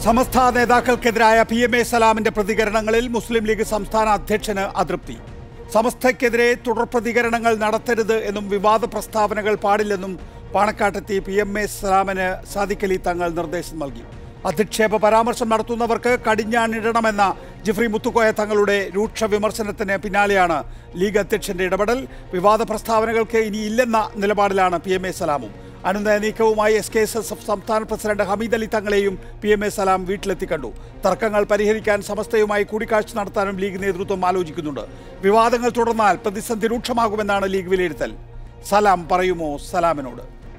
സമസ്ത നേതാക്കൾക്കെതിരായ P M A സലാമിന്റെ പ്രതികരണങ്ങളിൽ മുസ്ലിം ലീഗ് സംസ്ഥാന അധ്യക്ഷന് അതൃപ്തി സമസ്തയ്ക്കെതിരെ തുടർ പ്രതികരണങ്ങൾ നടത്തരുത് എന്നും വിവാദ പ്രസ്താവനകൾ പാടില്ലെന്നും പാണക്കാട്ടെത്തി പി എം എ സലാമിന് സാദിഖലി തങ്ങൾ നിർദ്ദേശം നൽകി അധിക്ഷേപ പരാമർശം നടത്തുന്നവർക്ക് കടിഞ്ഞാണിടണമെന്ന ജിഫ്രി മുത്തുക്കോയ തങ്ങളുടെ രൂക്ഷ വിമർശനത്തിന് പിന്നാലെയാണ് ലീഗ് അധ്യക്ഷന്റെ ഇടപെടൽ വിവാദ പ്രസ്താവനകൾക്ക് ഇനി ഇല്ലെന്ന നിലപാടിലാണ് പി എം എ സലാമും അനുനയ നീക്കവുമായി S K S S F സംസ്ഥാന പ്രസിഡന്റ് ഹമീദ് അലി തങ്ങളെയും പി എം എ സലാം വീട്ടിലെത്തി കണ്ടു തർക്കങ്ങൾ പരിഹരിക്കാൻ സമസ്തയുമായി കൂടിക്കാഴ്ച നടത്താനും ലീഗ് നേതൃത്വം ആലോചിക്കുന്നുണ്ട് വിവാദങ്ങൾ തുടർന്നാൽ പ്രതിസന്ധി രൂക്ഷമാകുമെന്നാണ് ലീഗ് വിലയിരുത്തൽ സലാം പറയുമോ സലാമിനോട്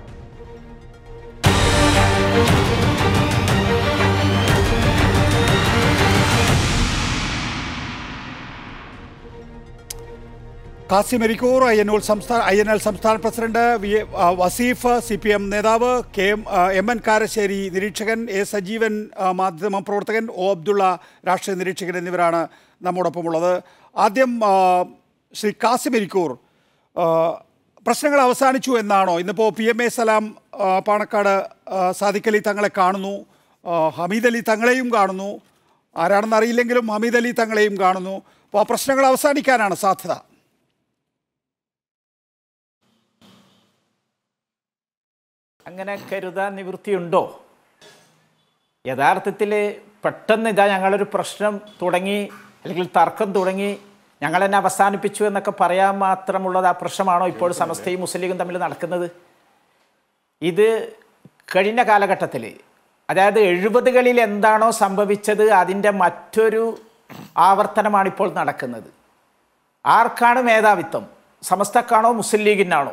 കാസിം എരിക്കൂർ ഐ എൻ സംസ്ഥാന ഐ എൻ എൽ സംസ്ഥാന പ്രസിഡന്റ് വി എ ആ, വസീഫ് സി പി എം നേതാവ് കെ എം ആ, എം എൻ കാരശ്ശേരി നിരീക്ഷകൻ എ സജീവൻ ആ, മാധ്യമ പ്രവർത്തകൻ ഒ അബ്ദുള്ള രാഷ്ട്രീയ നിരീക്ഷകൻ എന്നിവരാണ് നമ്മോടൊപ്പമുള്ളത് ആദ്യം ആ, ശ്രീ കാസിം എരിക്കൂർ ആ, പ്രശ്നങ്ങൾ അവസാനിച്ചു എന്നാണോ ഇന്നിപ്പോൾ പി എം എ സലാം ആ, പാണക്കാട് ആ, സാദിഖ് അലി തങ്ങളെ കാണുന്നു ആ, ഹമീദ് അലി തങ്ങളെയും കാണുന്നു ആരാണെന്ന് അറിയില്ലെങ്കിലും ഹമീദ് അലി തങ്ങളെയും കാണുന്നു അപ്പോൾ ആ പ്രശ്നങ്ങൾ അവസാനിക്കാനാണ് സാധ്യത അങ്ങനെ കരുതാൻ നിവൃത്തിയുണ്ടോ യഥാർത്ഥത്തിൽ പെട്ടെന്ന് ഇതാ ഞങ്ങളൊരു പ്രശ്നം തുടങ്ങി അല്ലെങ്കിൽ തർക്കം തുടങ്ങി ഞങ്ങൾ തന്നെ അവസാനിപ്പിച്ചു എന്നൊക്കെ പറയാൻ മാത്രമുള്ളത് ആ പ്രശ്നമാണോ ഇപ്പോൾ സമസ്തയും മുസ്ലിം ലീഗും തമ്മിൽ നടക്കുന്നത് ഇത് കഴിഞ്ഞ കാലഘട്ടത്തിൽ അതായത് എഴുപതുകളിൽ എന്താണോ സംഭവിച്ചത് അതിൻ്റെ മറ്റൊരു ആവർത്തനമാണ് ഇപ്പോൾ നടക്കുന്നത് ആർക്കാണ് മേധാവിത്വം സമസ്തക്കാണോ മുസ്ലിം ലീഗിനാണോ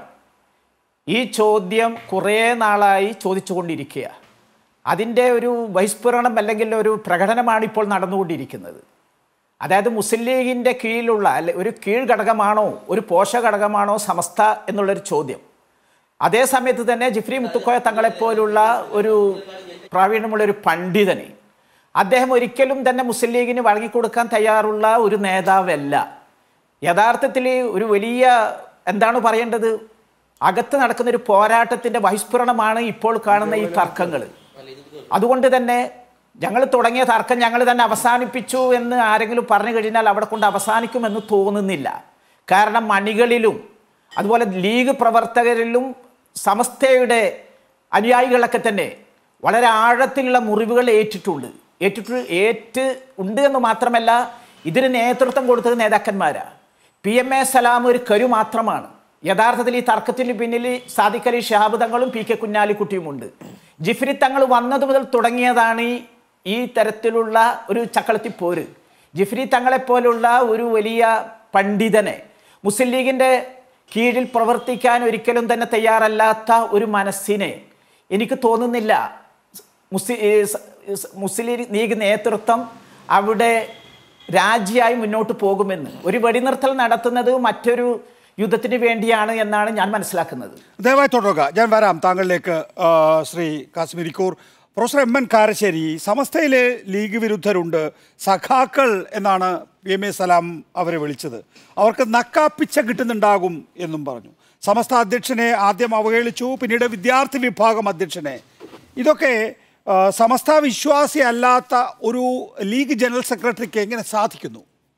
ഈ ചോദ്യം കുറേ നാളായി ചോദിച്ചുകൊണ്ടിരിക്കുക അതിൻ്റെ ഒരു ബഹിസ്ഫുരണം അല്ലെങ്കിൽ ഒരു പ്രകടനമാണ് ഇപ്പോൾ നടന്നുകൊണ്ടിരിക്കുന്നത് അതായത് മുസ്ലിം ലീഗിൻ്റെ കീഴിലുള്ള അല്ലെ ഒരു കീഴ് ഘടകമാണോ ഒരു പോഷക ഘടകമാണോ സമസ്ത എന്നുള്ളൊരു ചോദ്യം അതേ സമയത്ത് തന്നെ ജിഫ്രി മുത്തുക്കോയ തങ്ങളെപ്പോലുള്ള ഒരു പ്രാവീണ്യമുള്ള ഒരു പണ്ഡിതനെ അദ്ദേഹം ഒരിക്കലും തന്നെ മുസ്ലിം ലീഗിന് വഴങ്ങിക്കൊടുക്കാൻ തയ്യാറുള്ള ഒരു നേതാവല്ല യഥാർത്ഥത്തിൽ ഒരു വലിയ എന്താണ് പറയേണ്ടത് അകത്ത് നടക്കുന്ന ഒരു പോരാട്ടത്തിൻ്റെ ബഹിസ്ഫുരണമാണ് ഇപ്പോൾ കാണുന്ന ഈ തർക്കങ്ങൾ അതുകൊണ്ട് തന്നെ ഞങ്ങൾ തുടങ്ങിയ തർക്കം ഞങ്ങൾ തന്നെ അവസാനിപ്പിച്ചു എന്ന് ആരെങ്കിലും പറഞ്ഞു കഴിഞ്ഞാൽ അവിടെ കൊണ്ട് അവസാനിക്കുമെന്ന് തോന്നുന്നില്ല കാരണം മണികളിലും അതുപോലെ ലീഗ് പ്രവർത്തകരിലും സമസ്തയുടെ അനുയായികളൊക്കെ തന്നെ വളരെ ആഴത്തിലുള്ള മുറിവുകൾ ഏറ്റിട്ടുണ്ട് ഏറ്റിട്ട് ഏറ്റ് ഉണ്ട് എന്ന് മാത്രമല്ല ഇതിന് നേതൃത്വം കൊടുത്തത് നേതാക്കന്മാരാണ് പി എം എ സലാം ഒരു കരു മാത്രമാണ് യഥാർത്ഥത്തിൽ ഈ തർക്കത്തിന് പിന്നിൽ സാദിഖ് അലി ഷഹാബ് തങ്ങളും പി കെ കുഞ്ഞാലിക്കുട്ടിയുമുണ്ട് ജിഫ്രി തങ്ങൾ വന്നതു മുതൽ തുടങ്ങിയതാണ് ഈ ഈ തരത്തിലുള്ള ഒരു ചക്കളത്തി പോര് ജിഫ്രി തങ്ങളെപ്പോലുള്ള ഒരു വലിയ പണ്ഡിതനെ മുസ്ലിം ലീഗിൻ്റെ കീഴിൽ പ്രവർത്തിക്കാൻ ഒരിക്കലും തന്നെ തയ്യാറല്ലാത്ത ഒരു മനസ്സിനെ എനിക്ക് തോന്നുന്നില്ല മുസ്ലിം മുസ്ലിം ലീഗ് നേതൃത്വം അവിടെ രാജിയായി മുന്നോട്ട് പോകുമെന്ന് ഒരു വെടിനിർത്തൽ നടത്തുന്നത് മറ്റൊരു യുദ്ധത്തിന് വേണ്ടിയാണ് എന്നാണ് ഞാൻ മനസ്സിലാക്കുന്നത് ദയവായി തുടരുക ഞാൻ വരാം താങ്കളിലേക്ക് ആ, ശ്രീ കാശ്മീരിക്കൂർ പ്രൊഫസർ എം എൻ കാരശ്ശേരി സമസ്തയിലെ ലീഗ് വിരുദ്ധരുണ്ട് സഖാക്കൾ എന്നാണ് പി എം എ സലാം അവരെ വിളിച്ചത് അവർക്ക് നക്കാപ്പിച്ച കിട്ടുന്നുണ്ടാകും എന്നും പറഞ്ഞു സമസ്ത അധ്യക്ഷനെ ആദ്യം അവഹേളിച്ചു പിന്നീട് വിദ്യാർത്ഥി വിഭാഗം അധ്യക്ഷനെ ഇതൊക്കെ ആ, സമസ്ത വിശ്വാസി അല്ലാത്ത ഒരു ലീഗ് ജനറൽ സെക്രട്ടറിക്ക് എങ്ങനെ സാധിക്കുന്നു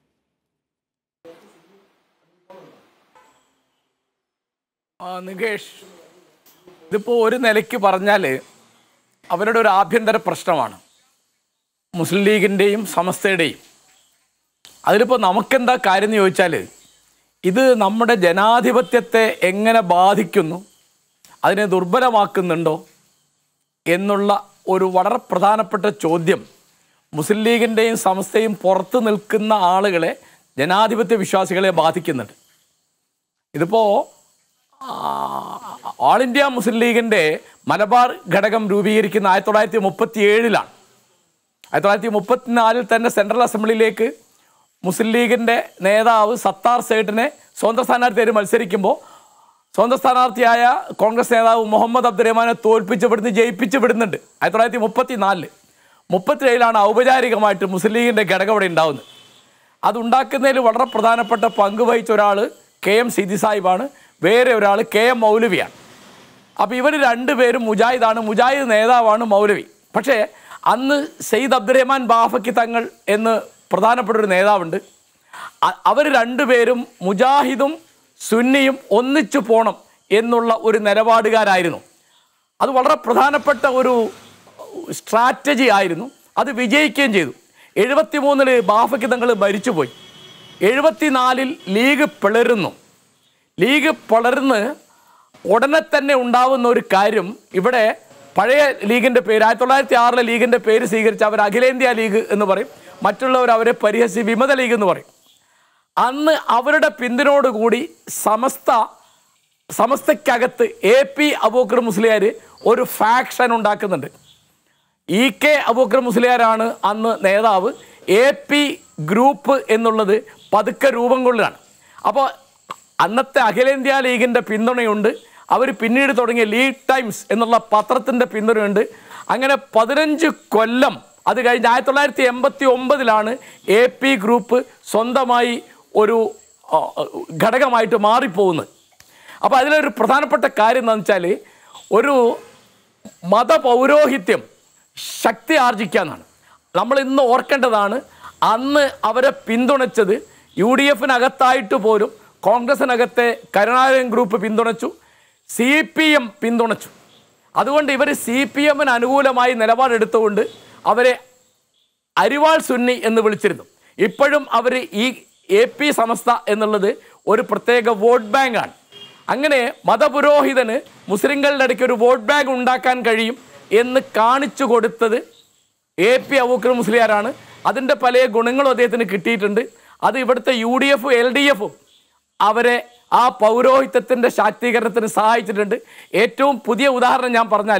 ആ, നികേഷ് ഇതിപ്പോൾ ഒരു നിലയ്ക്ക് പറഞ്ഞാൽ അവരുടെ ഒരു ആഭ്യന്തര പ്രശ്നമാണ് മുസ്ലിം ലീഗിൻ്റെയും സമസ്തയുടെയും അതിലിപ്പോൾ നമുക്കെന്താ കാര്യം എന്ന് ചോദിച്ചാൽ ഇത് നമ്മുടെ ജനാധിപത്യത്തെ എങ്ങനെ ബാധിക്കുന്നു അതിനെ ദുർബലമാക്കുന്നുണ്ടോ എന്നുള്ള ഒരു വളരെ പ്രധാനപ്പെട്ട ചോദ്യം മുസ്ലിം ലീഗിൻ്റെയും സമസ്തയും പുറത്ത് നിൽക്കുന്ന ആളുകളെ ജനാധിപത്യ വിശ്വാസികളെ ബാധിക്കുന്നുണ്ട് ഇതിപ്പോൾ ഓൾ ഇന്ത്യ മുസ്ലിം ലീഗിൻ്റെ മലബാർ ഘടകം രൂപീകരിക്കുന്ന ആയിരത്തി തൊള്ളായിരത്തി മുപ്പത്തി ഏഴിലാണ് ആയിരത്തി തൊള്ളായിരത്തി മുപ്പത്തിനാലിൽ തന്നെ സെൻട്രൽ അസംബ്ലിയിലേക്ക് മുസ്ലിം ലീഗിൻ്റെ നേതാവ് സത്താർ സേട്ടിനെ സ്വന്തം സ്ഥാനാർത്ഥിയായി മത്സരിക്കുമ്പോൾ സ്വന്തം സ്ഥാനാർത്ഥിയായ കോൺഗ്രസ് നേതാവ് മുഹമ്മദ് അബ്ദുറഹ്മാനെ തോൽപ്പിച്ച് വിടുന്ന് ജയിപ്പിച്ച് വിടുന്നുണ്ട് ആയിരത്തി തൊള്ളായിരത്തി മുപ്പത്തി നാലില് മുപ്പത്തിയേഴിലാണ് ഔപചാരികമായിട്ട് മുസ്ലിം ലീഗിൻ്റെ ഘടകം ഇവിടെ ഉണ്ടാവുന്നത് അതുണ്ടാക്കുന്നതിൽ വളരെ പ്രധാനപ്പെട്ട പങ്ക് വഹിച്ച ഒരാൾ കെ എം സിദി സാഹിബാണ് വേറെ ഒരാൾ കെ എം മൗലവിയാണ് അപ്പോൾ ഇവർ രണ്ടുപേരും മുജാഹിദാണ് മുജാഹിദ് നേതാവാണ് മൗലവി പക്ഷേ അന്ന് സെയ്ദ് അബ്ദുറഹ്മാൻ ബാഫയ്ക്ക് തങ്ങൾ എന്ന് പ്രധാനപ്പെട്ട ഒരു നേതാവുണ്ട് അവർ രണ്ടുപേരും മുജാഹിദും സുന്നിയും ഒന്നിച്ചു പോണം എന്നുള്ള ഒരു നിലപാടുകാരായിരുന്നു അത് വളരെ പ്രധാനപ്പെട്ട ഒരു സ്ട്രാറ്റജി ആയിരുന്നു അത് വിജയിക്കുകയും ചെയ്തു എഴുപത്തി മൂന്നില് ബാഫയ്ക്ക് തങ്ങൾ മരിച്ചുപോയി എഴുപത്തിനാലിൽ ലീഗ് പിളരുന്നു ലീഗ് പിളർന്ന് ഉടനെ തന്നെ ഉണ്ടാവുന്ന ഒരു കാര്യം ഇവിടെ പഴയ ലീഗിൻ്റെ പേര് ആയിരത്തി തൊള്ളായിരത്തി ആറിലെ ലീഗിൻ്റെ പേര് സ്വീകരിച്ച് അവർ അഖിലേന്ത്യാ ലീഗ് എന്ന് പറയും മറ്റുള്ളവർ അവരെ പരിഹസി വിമത ലീഗ് എന്ന് പറയും അന്ന് അവരുടെ പിന്തുണയോടുകൂടി സമസ്ത സമസ്തയ്ക്കകത്ത് എ പി അബൂക്കർ മുസ്ലിയാർ ഒരു ഫാക്ഷൻ ഉണ്ടാക്കുന്നുണ്ട് ഇ കെ അബൂക്കർ മുസ്ലിയാരാണ് അന്ന് നേതാവ് എ പി ഗ്രൂപ്പ് എന്നുള്ളത് പതുക്കെ രൂപം കൊള്ളുകയാണ് അപ്പോൾ അന്നത്തെ അഖിലേന്ത്യാ ലീഗിൻ്റെ പിന്തുണയുണ്ട് അവർ പിന്നീട് തുടങ്ങിയ ലീഗ് ടൈംസ് എന്നുള്ള പത്രത്തിൻ്റെ പിന്തുണയുണ്ട് അങ്ങനെ പതിനഞ്ച് കൊല്ലം അത് കഴിഞ്ഞ് ആയിരത്തി തൊള്ളായിരത്തി എൺപത്തി ഒമ്പതിലാണ് എ പി ഗ്രൂപ്പ് സ്വന്തമായി ഒരു ആ, ഘടകമായിട്ട് മാറിപ്പോകുന്നത് അപ്പോൾ അതിലൊരു പ്രധാനപ്പെട്ട കാര്യം എന്താണെന്ന് വെച്ചാൽ ഒരു മതപൗരോഹിത്യം ശക്തി ആർജിക്കാന്നാണ് നമ്മൾ ഇന്ന് ഓർക്കേണ്ടതാണ് അന്ന് അവരെ പിന്തുണച്ചത് യു ഡി എഫിനകത്തായിട്ട് പോലും കോൺഗ്രസിനകത്തെ കരുണാകരൻ ഗ്രൂപ്പ് പിന്തുണച്ചു സി പി എം പിന്തുണച്ചു അതുകൊണ്ട് ഇവർ സി പി എമ്മിന് അനുകൂലമായി നിലപാടെടുത്തുകൊണ്ട് അവരെ അരിവാൾ സുന്നി എന്ന് വിളിച്ചിരുന്നു ഇപ്പോഴും അവർ ഈ എ പി സമസ്ത എന്നുള്ളത് ഒരു പ്രത്യേക വോട്ട് ബാങ്കാണ് അങ്ങനെ മതപുരോഹിതന് മുസ്ലിങ്ങളുടെ ഇടയ്ക്ക് ഒരു വോട്ട് ബാങ്ക് ഉണ്ടാക്കാൻ കഴിയും എന്ന് കാണിച്ചു കൊടുത്തത് എ പി അബൂക്കർ മുസ്ലിയാരാണ് അതിൻ്റെ പല ഗുണങ്ങളും അദ്ദേഹത്തിന് കിട്ടിയിട്ടുണ്ട് അത് ഇവിടുത്തെ യു ഡി എഫും എൽ ഡി എഫും അവരെ ആ പൗരോഹിത്യത്തിൻ്റെ ശാക്തീകരണത്തിന് സഹായിച്ചിട്ടുണ്ട് ഏറ്റവും പുതിയ ഉദാഹരണം ഞാൻ പറഞ്ഞാൽ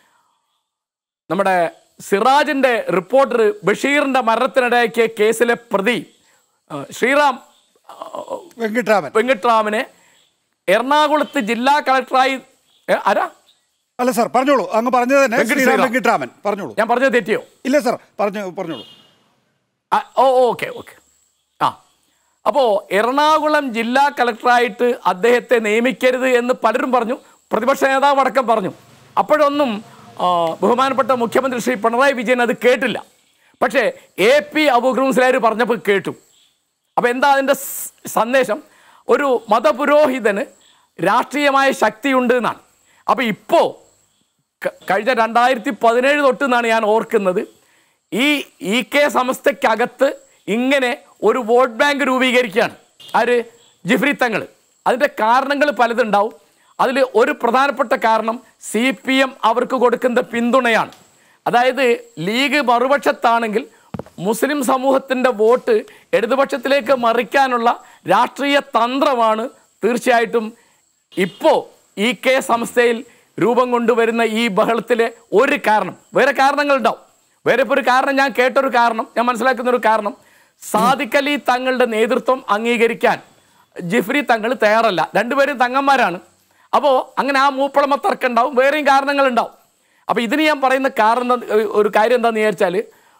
നമ്മുടെ സിറാജിൻ്റെ റിപ്പോർട്ടർ ബഷീറിൻ്റെ മരണത്തിനിടയാക്കിയ കേസിലെ പ്രതി ആ, ശ്രീറാം വെങ്കിട്ടരാമൻ വെങ്കിട്ടറാമിനെ എറണാകുളത്ത് ജില്ലാ കളക്ടറായി ഏ, ആരാ അല്ല സാർ പറഞ്ഞോളൂ അങ്ങ് പറഞ്ഞത് തന്നെ വെങ്കട്ട് ശ്രീറാം ശ്രീറാം. വെങ്കിട്ടരാമൻ പറഞ്ഞോളൂ ഞാൻ പറഞ്ഞത് തെറ്റിയോ ഇല്ല സാർ പറഞ്ഞു പറഞ്ഞോളൂ ആ, ഓ ഓക്കെ ഓക്കെ ആ അപ്പോൾ എറണാകുളം ജില്ലാ കളക്ടറായിട്ട് അദ്ദേഹത്തെ നിയമിക്കരുത് എന്ന് പലരും പറഞ്ഞു പ്രതിപക്ഷ നേതാവ് അടക്കം പറഞ്ഞു അപ്പോഴൊന്നും ആ, ബഹുമാനപ്പെട്ട മുഖ്യമന്ത്രി ശ്രീ പിണറായി വിജയൻ അത് കേട്ടില്ല പക്ഷേ എ പി അബൂഖർ മുസ്ലാർ പറഞ്ഞപ്പോൾ കേട്ടു അപ്പോൾ എന്താ അതിൻ്റെ സ് സന്ദേശം ഒരു മതപുരോഹിതന് രാഷ്ട്രീയമായ ശക്തിയുണ്ട് എന്നാണ് അപ്പോൾ ഇപ്പോൾ ക- കഴിഞ്ഞ രണ്ടായിരത്തി പതിനേഴ് തൊട്ട് എന്നാണ് ഞാൻ ഓർക്കുന്നത് ഈ ഇ കെ സംസ്ഥയ്ക്കകത്ത് ഇങ്ങനെ ഒരു വോട്ട് ബാങ്ക് രൂപീകരിക്കുകയാണ് ആര് ജിഫ്രി തങ്ങൾ അതിൻ്റെ കാരണങ്ങൾ പലതുണ്ടാവും അതിൽ ഒരു പ്രധാനപ്പെട്ട കാരണം സി പി എം അവർക്ക് കൊടുക്കുന്ന പിന്തുണയാണ് അതായത് ലീഗ് മറുപക്ഷത്താണെങ്കിൽ മുസ്ലിം സമൂഹത്തിൻ്റെ വോട്ട് ഇടതുപക്ഷത്തിലേക്ക് മറിക്കാനുള്ള രാഷ്ട്രീയ തന്ത്രമാണ് തീർച്ചയായിട്ടും ഇപ്പോൾ ഇ കെ സംസ്ഥയിൽ രൂപം കൊണ്ടുവരുന്ന ഈ ബഹളത്തിലെ ഒരു കാരണം വേറെ കാരണങ്ങളുണ്ടാവും വേറെ ഇപ്പോൾ ഒരു കാരണം ഞാൻ കേട്ടൊരു കാരണം ഞാൻ മനസ്സിലാക്കുന്ന ഒരു കാരണം സാദിഖ് അലി തങ്ങളുടെ നേതൃത്വം അംഗീകരിക്കാൻ ജിഫ്രി തങ്ങൾ തയ്യാറല്ല രണ്ടുപേരും തങ്ങന്മാരാണ് അപ്പോൾ അങ്ങനെ ആ മൂപ്പളമ തർക്കം ഉണ്ടാവും വേറെയും കാരണങ്ങളുണ്ടാവും അപ്പോൾ ഇതിന് ഞാൻ പറയുന്ന കാരണം എന്താ- ഒരു കാര്യം എന്താണെന്ന് വിചാരിച്ചാൽ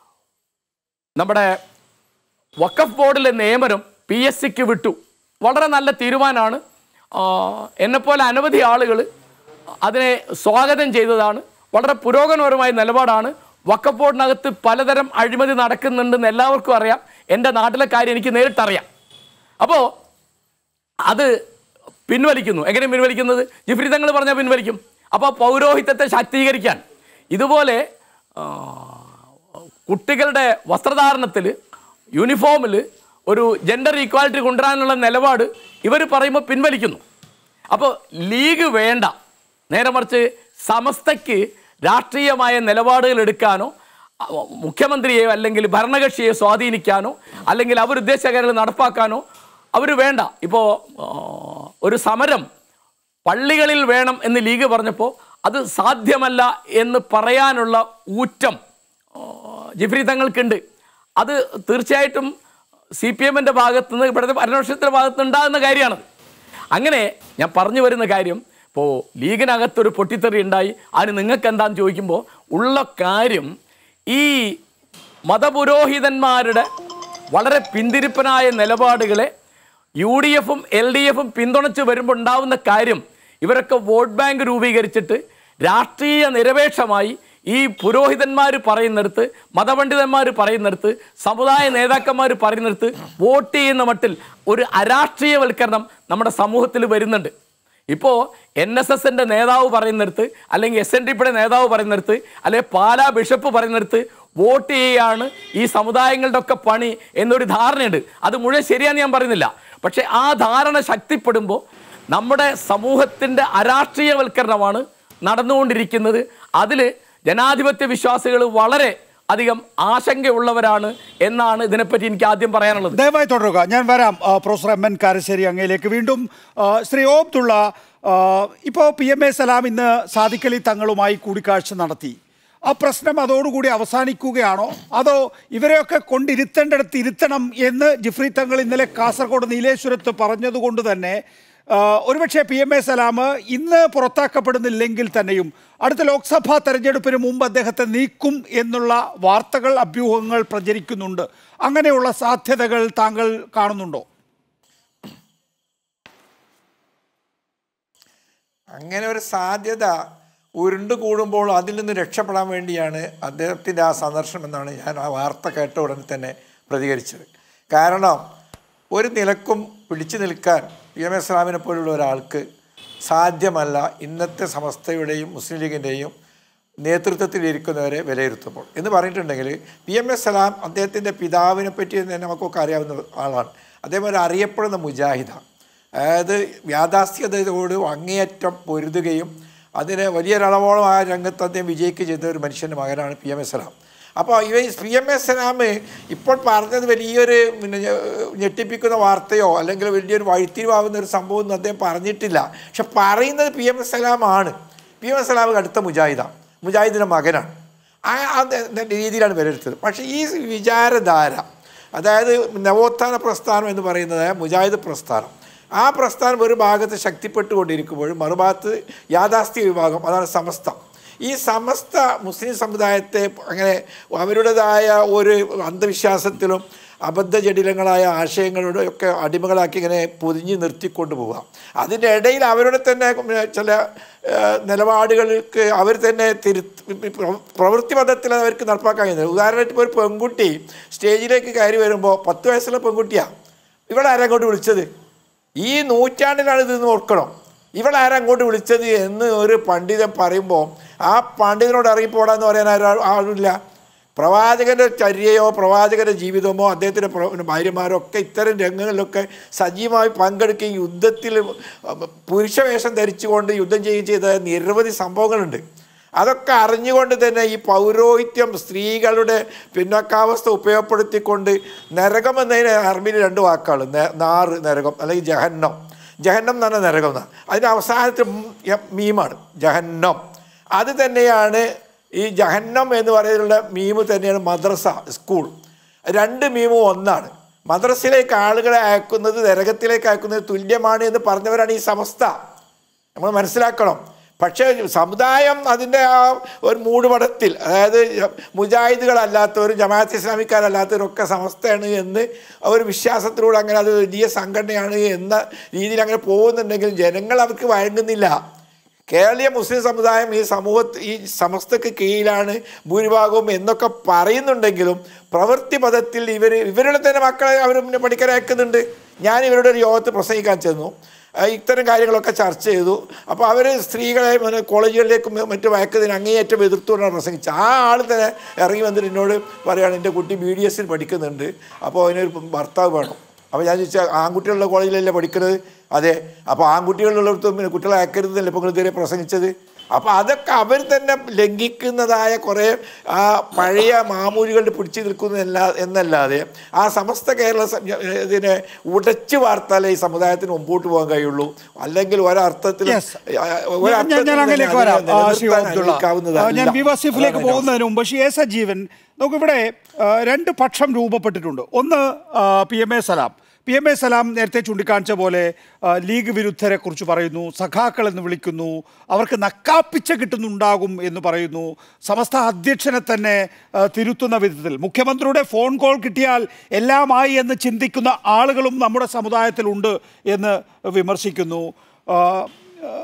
നമ്മുടെ വഖഫ് ബോർഡിലെ നിയമനം പി എസ് സിക്ക് വിട്ടു വളരെ നല്ല തീരുമാനമാണ് എന്നെപ്പോലെ അനവധി ആളുകൾ അതിനെ സ്വാഗതം ചെയ്തതാണ് വളരെ പുരോഗമനപരമായ നിലപാടാണ് വഖഫ് ബോർഡിനകത്ത് പലതരം അഴിമതി നടക്കുന്നുണ്ടെന്ന് എല്ലാവർക്കും അറിയാം എൻ്റെ നാട്ടിലെ കാര്യം എനിക്ക് നേരിട്ടറിയാം അപ്പോൾ അത് പിൻവലിക്കുന്നു എങ്ങനെ പിൻവലിക്കുന്നത് ജിഫ്രി തങ്ങൾ പറഞ്ഞാൽ പിൻവലിക്കും അപ്പോൾ പൗരോഹിത്യത്തെ ശാക്തീകരിക്കാൻ ഇതുപോലെ ആ, കുട്ടികളുടെ വസ്ത്രധാരണത്തിൽ യൂണിഫോമിൽ ഒരു ജെൻഡർ ഈക്വാലിറ്റി കൊണ്ടുവരാനുള്ള നിലപാട് ഇവർ പറയുമ്പോൾ പിൻവലിക്കുന്നു അപ്പോൾ ലീഗ് വേണ്ട നേരെ മറിച്ച് സമസ്തയ്ക്ക് രാഷ്ട്രീയമായ നിലപാടുകൾ എടുക്കാനോ അ, മുഖ്യമന്ത്രിയെയോ അല്ലെങ്കിൽ ഭരണകക്ഷിയെ സ്വാധീനിക്കാനോ അല്ലെങ്കിൽ അവരുദ്ദേശ കാര്യങ്ങൾ നടപ്പാക്കാനോ അവർ വേണ്ട ഇപ്പോൾ ഒരു സമരം പള്ളികളിൽ വേണം എന്ന് ലീഗ് പറഞ്ഞപ്പോൾ അത് സാധ്യമല്ല എന്ന് പറയാനുള്ള ഊറ്റം ആ, ജിഫ്രി തങ്ങൾക്കുണ്ട് അത് തീർച്ചയായിട്ടും സി പി എമ്മിൻ്റെ ഭാഗത്തു നിന്ന് ഇവിടുത്തെ ഭരണപക്ഷത്തിൻ്റെ ഭാഗത്ത് നിന്ന് ഉണ്ടാകുന്ന കാര്യമാണ് അങ്ങനെ ഞാൻ പറഞ്ഞു വരുന്ന കാര്യം ഇപ്പോൾ ലീഗിനകത്തൊരു പൊട്ടിത്തെറി ഉണ്ടായി അതിന് നിങ്ങൾക്ക് എന്താണെന്ന് ചോദിക്കുമ്പോൾ ഉള്ള കാര്യം ഈ മതപുരോഹിതന്മാരുടെ വളരെ പിന്തിരിപ്പനായ നിലപാടുകളെ യു ഡി എഫും എൽ ഡി എഫും പിന്തുണച്ച് വരുമ്പോൾ ഉണ്ടാവുന്ന കാര്യം ഇവരൊക്കെ വോട്ട് ബാങ്ക് രൂപീകരിച്ചിട്ട് രാഷ്ട്രീയ നിരപേക്ഷമായി ഈ പുരോഹിതന്മാർ പറയുന്നിടത്ത് മതപണ്ഡിതന്മാർ പറയുന്നിടത്ത് സമുദായ നേതാക്കന്മാർ പറയുന്നിടത്ത് വോട്ട് ചെയ്യുന്ന മട്ടിൽ ഒരു അരാഷ്ട്രീയവൽക്കരണം നമ്മുടെ സമൂഹത്തിൽ വരുന്നുണ്ട് ഇപ്പോൾ എൻ എസ് എസിൻ്റെ നേതാവ് പറയുന്നിടത്ത് അല്ലെങ്കിൽ എസ് എൻ ഡി പിയുടെ നേതാവ് പറയുന്നിടത്ത് അല്ലെങ്കിൽ പാലാ ബിഷപ്പ് പറയുന്നിടത്ത് വോട്ട് ചെയ്യുകയാണ് ഈ സമുദായങ്ങളുടെ ഒക്കെ പണി എന്നൊരു ധാരണയുണ്ട് അത് മുഴുവൻ ശരിയാന്ന് ഞാൻ പറയുന്നില്ല പക്ഷേ ആ ധാരണ ശക്തിപ്പെടുമ്പോൾ നമ്മുടെ സമൂഹത്തിൻ്റെ അരാഷ്ട്രീയവൽക്കരണമാണ് നടന്നുകൊണ്ടിരിക്കുന്നത് അതിൽ ജനാധിപത്യ വിശ്വാസികൾ വളരെ അധികം ആശങ്കയുള്ളവരാണ് എന്നാണ് ഇതിനെപ്പറ്റി എനിക്ക് ആദ്യം പറയാനുള്ളത് ദയവായി തുടരുക ഞാൻ വരാം ആ, പ്രൊഫസർ എം എൻ കാരശ്ശേരി അങ്ങയിലേക്ക് വീണ്ടും ആ, ശ്രീ ഓബ്ദുള്ള ഇപ്പോൾ പി എം എ സലാം ഇന്ന് സാദിഖലി തങ്ങളുമായി കൂടിക്കാഴ്ച നടത്തി ആ പ്രശ്നം അതോടുകൂടി അവസാനിക്കുകയാണോ അതോ ഇവരെയൊക്കെ കൊണ്ടിരുത്തേണ്ടടുത്ത് ഇരുത്തണം എന്ന് ജിഫ്രി തങ്ങൾ ഇന്നലെ കാസർഗോഡ് നീലേശ്വരത്ത് പറഞ്ഞതുകൊണ്ട് തന്നെ ആ, ഒരുപക്ഷെ പി എം എ സലാം ഇന്ന് പുറത്താക്കപ്പെടുന്നില്ലെങ്കിൽ തന്നെയും അടുത്ത ലോക്സഭാ തെരഞ്ഞെടുപ്പിന് മുമ്പ് അദ്ദേഹത്തെ നീക്കും എന്നുള്ള വാർത്തകൾ അഭ്യൂഹങ്ങൾ പ്രചരിക്കുന്നുണ്ട് അങ്ങനെയുള്ള സാധ്യതകൾ താങ്കൾ കാണുന്നുണ്ടോ അങ്ങനെ ഒരു സാധ്യത ഉരുണ്ടു കൂടുമ്പോൾ അതിൽ നിന്ന് രക്ഷപ്പെടാൻ വേണ്ടിയാണ് അദ്ദേഹത്തിൻ്റെ ആ സന്ദർശനം എന്നാണ് ഞാൻ ആ വാർത്ത കേട്ട ഉടനെ തന്നെ പ്രതികരിച്ചത് കാരണം ഒരു നിലക്കും പിടിച്ചു നിൽക്കാൻ പി എം എസ് റാമിനെ പോലുള്ള ഒരാൾക്ക് സാധ്യമല്ല ഇന്നത്തെ സമസ്തയുടെയും മുസ്ലിം ലീഗിൻ്റെയും നേതൃത്വത്തിലിരിക്കുന്നവരെ വിലയിരുത്തുമ്പോൾ എന്ന് പറഞ്ഞിട്ടുണ്ടെങ്കിൽ പി എം എസ് സലാം അദ്ദേഹത്തിൻ്റെ പിതാവിനെ പറ്റി തന്നെ നമുക്കൊക്കെ അറിയാവുന്ന ആളാണ് അദ്ദേഹം ഒരു അറിയപ്പെടുന്ന മുജാഹിദാണ് അതായത് യാഥാസ്ഥ്യതയോട് അങ്ങേയറ്റം പൊരുതുകയും അതിന് വലിയൊരളവോളം ആ രംഗത്ത് അദ്ദേഹം വിജയിക്കുകയും ചെയ്ത ഒരു മനുഷ്യൻ്റെ മകനാണ് പി എം എസ് സലാം അപ്പോൾ ഇവ പി എം എസ് സലാം ഇപ്പോൾ പറഞ്ഞത് വലിയൊരു പിന്നെ ഞ- ഞെട്ടിപ്പിക്കുന്ന വാർത്തയോ അല്ലെങ്കിൽ വലിയൊരു വഴിത്തിരിവാകുന്ന ഒരു സംഭവം ഒന്നും അദ്ദേഹം പറഞ്ഞിട്ടില്ല പക്ഷെ പറയുന്നത് പി എം എസ് സലാമാണ് പി എം എസ് സലാം അടുത്ത മുജാഹിദാണ് മുജാഹിദിൻ്റെ മകനാണ് ആ അത് രീതിയിലാണ് വിലയിരുത്തത് പക്ഷേ ഈ വിചാരധാര അതായത് നവോത്ഥാന പ്രസ്ഥാനം എന്ന് പറയുന്നത് മുജാഹിദ് പ്രസ്ഥാനം ആ പ്രസ്ഥാനം ഒരു ഭാഗത്ത് ശക്തിപ്പെട്ടുകൊണ്ടിരിക്കുമ്പോഴും മറുഭാഗത്ത് യാഥാസ്ഥിക വിഭാഗം അതാണ് സമസ്ത ഈ സമസ്ത മുസ്ലിം സമുദായത്തെ അങ്ങനെ അവരുടേതായ ഒരു അന്ധവിശ്വാസത്തിലും അബദ്ധജടിലങ്ങളായ ആശയങ്ങളുടെ ഒക്കെ അടിമകളാക്കി ഇങ്ങനെ പൊതിഞ്ഞ് നിർത്തിക്കൊണ്ട് പോവാം അതിൻ്റെ ഇടയിൽ അവരുടെ തന്നെ ചില ഏഹ്, നിലപാടുകൾക്ക് അവർ തന്നെ തിരു പ്രവൃത്തി പദത്തിൽ അവർക്ക് നടപ്പാക്കാൻ കഴിയുന്നത് ഉദാഹരണമായിട്ട് ഇപ്പോൾ ഒരു പെൺകുട്ടി സ്റ്റേജിലേക്ക് കയറി വരുമ്പോൾ പത്ത് വയസ്സുള്ള പെൺകുട്ടിയാണ് ഇവിടെ ആരാ അങ്ങോട്ട് വിളിച്ചത് ഈ നൂറ്റാണ്ടിലാണ് ഇതെന്ന് ഓർക്കണം ഇവിടെ ആരാ അങ്ങോട്ട് വിളിച്ചത് എന്ന് ഒരു പണ്ഡിതൻ പറയുമ്പോൾ ആ പണ്ഡിതനോട് ഇറങ്ങിപ്പോടാന്ന് പറയാൻ ആരും ആരുമില്ല പ്രവാചകൻ്റെ ചര്യയോ പ്രവാചകൻ്റെ ജീവിതമോ അദ്ദേഹത്തിൻ്റെ പ്ര- പിന്നെ ഭാര്യമാരോ ഒക്കെ ഇത്തരം രംഗങ്ങളിലൊക്കെ സജീവമായി പങ്കെടുക്കുകയും യുദ്ധത്തിൽ പുരുഷവേഷം ധരിച്ചുകൊണ്ട് യുദ്ധം ചെയ്യുകയും ചെയ്ത നിരവധി സംഭവങ്ങളുണ്ട് അതൊക്കെ അറിഞ്ഞുകൊണ്ട് തന്നെ ഈ പൗരോഹിത്യം സ്ത്രീകളുടെ പിന്നോക്കാവസ്ഥ ഉപയോഗപ്പെടുത്തിക്കൊണ്ട് നരകം എന്നതിന് അറബിയിൽ രണ്ട് വാക്കാണ് നെ- നാറ് നരകം അല്ലെങ്കിൽ ജഹന്നം ജഹന്നം എന്ന് പറഞ്ഞാൽ നരകം എന്നാണ് അതിൻ്റെ അവസാനത്തെ ഉം യ- മീമാണ് ജഹന്നം അത് തന്നെയാണ് ഈ ജഹന്നം എന്ന് പറയുന്ന മീമ് തന്നെയാണ് മദ്രസ സ്കൂൾ രണ്ട് മീമും ഒന്നാണ് മദ്രസയിലേക്ക് ആളുകളെ അയക്കുന്നത് നരകത്തിലേക്ക് അയക്കുന്നത് തുല്യമാണ് എന്ന് പറഞ്ഞവരാണ് ഈ സമസ്ത നമ്മൾ മനസ്സിലാക്കണം പക്ഷേ സമുദായം അതിൻ്റെ ആ ഒരു മൂടുപടത്തിൽ അതായത് മുജാഹിദുകളല്ലാത്തവരും ജമാഅത്ത് ഇസ്ലാമിക്കാരല്ലാത്തവരൊക്കെ സമസ്തയാണ് എന്ന് ആ ഒരു വിശ്വാസത്തിലൂടെ അങ്ങനെ അത് വലിയ സംഘടനയാണ് എന്ന രീതിയിൽ അങ്ങനെ പോകുന്നുണ്ടെങ്കിൽ ജനങ്ങൾ അവർക്ക് വഴങ്ങുന്നില്ല കേരളീയ മുസ്ലിം സമുദായം ഈ സമൂഹത്ത് ഈ സമസ്തക്ക് കീഴിലാണ് ഭൂരിഭാഗവും എന്നൊക്കെ പറയുന്നുണ്ടെങ്കിലും പ്രവൃത്തി പദത്തിൽ ഇവർ ഇവരുടെ തന്നെ മക്കളെ അവർ പിന്നെ പഠിക്കാൻ അയക്കുന്നുണ്ട് ഞാൻ ഇവരുടെ ഒരു യോഗത്തിൽ പ്രസംഗിക്കാൻ ചെന്നു ആ, ഇത്തരം കാര്യങ്ങളൊക്കെ ചർച്ച ചെയ്തു അപ്പോൾ അവർ സ്ത്രീകളെ പിന്നെ കോളേജുകളിലേക്കും മറ്റും അയക്കുന്നതിന് അങ്ങേയറ്റം എതിർത്തുകൊണ്ടാണ് പ്രസംഗിച്ചത് ആ ആൾ തന്നെ ഇറങ്ങി വന്നിട്ട് എന്നോട് പറയുകയാണ് എൻ്റെ കുട്ടി ബി ഡി എസിൽ പഠിക്കുന്നുണ്ട് അപ്പോൾ അതിനൊരു ഭർത്താവ് വേണം അപ്പോൾ ഞാൻ ചോദിച്ചാൽ ആൺകുട്ടികളുടെ കോളേജിലല്ലേ പഠിക്കുന്നത് അതെ അപ്പോൾ ആൺകുട്ടികളുള്ളിടത്തും പിന്നെ കുട്ടികളെ അയക്കരുതല്ലേ ഇപ്പോൾ നിങ്ങൾ ഇതുവരെ പ്രസംഗിച്ചത് അപ്പോൾ അതൊക്കെ അവർ തന്നെ ലംഘിക്കുന്നതായ കുറേ ആ പഴയ മാമൂലികളുടെ പിടിച്ചു നിൽക്കുന്നതല്ല എന്നല്ലാതെ ആ സമസ്ത കേരള സ- ഇതിനെ ഉടച്ചു വാർത്താലേ ഈ സമുദായത്തിന് മുമ്പോട്ട് പോകാൻ കഴിയുള്ളൂ അല്ലെങ്കിൽ ഒരർത്ഥത്തിൽ Yes. ഞാൻ- ഞാൻ ഞാൻ അങ്ങനെയൊക്കെ വരാം ആ, ശ്രീ അബ്ദുള്ള ആ, ഞാൻ വി വസീഫിലേക്ക് പോകുന്നതിന് മുമ്പ് ശ്രീ എ സജീവൻ നമുക്കിവിടെ ആ, രണ്ട് പക്ഷം രൂപപ്പെട്ടിട്ടുണ്ട് ഒന്ന് P M A Salam P M A Salam നേരത്തെ ചൂണ്ടിക്കാണിച്ച പോലെ ആ, ലീഗ് വിരുദ്ധരെ കുറിച്ച് പറയുന്നു സഖാക്കൾ എന്ന് വിളിക്കുന്നു അവർക്ക് നക്കാപ്പിച്ച കിട്ടുന്നുണ്ടാകും എന്ന് പറയുന്നു സമസ്ത അധ്യക്ഷനെ തന്നെ ആ, തിരുത്തുന്ന വിധത്തിൽ മുഖ്യമന്ത്രിയുടെ ഫോൺ കോൾ കിട്ടിയാൽ എല്ലാമായി എന്ന് ചിന്തിക്കുന്ന ആളുകളും നമ്മുടെ സമുദായത്തിലുണ്ട് എന്ന് വിമർശിക്കുന്നു ആ,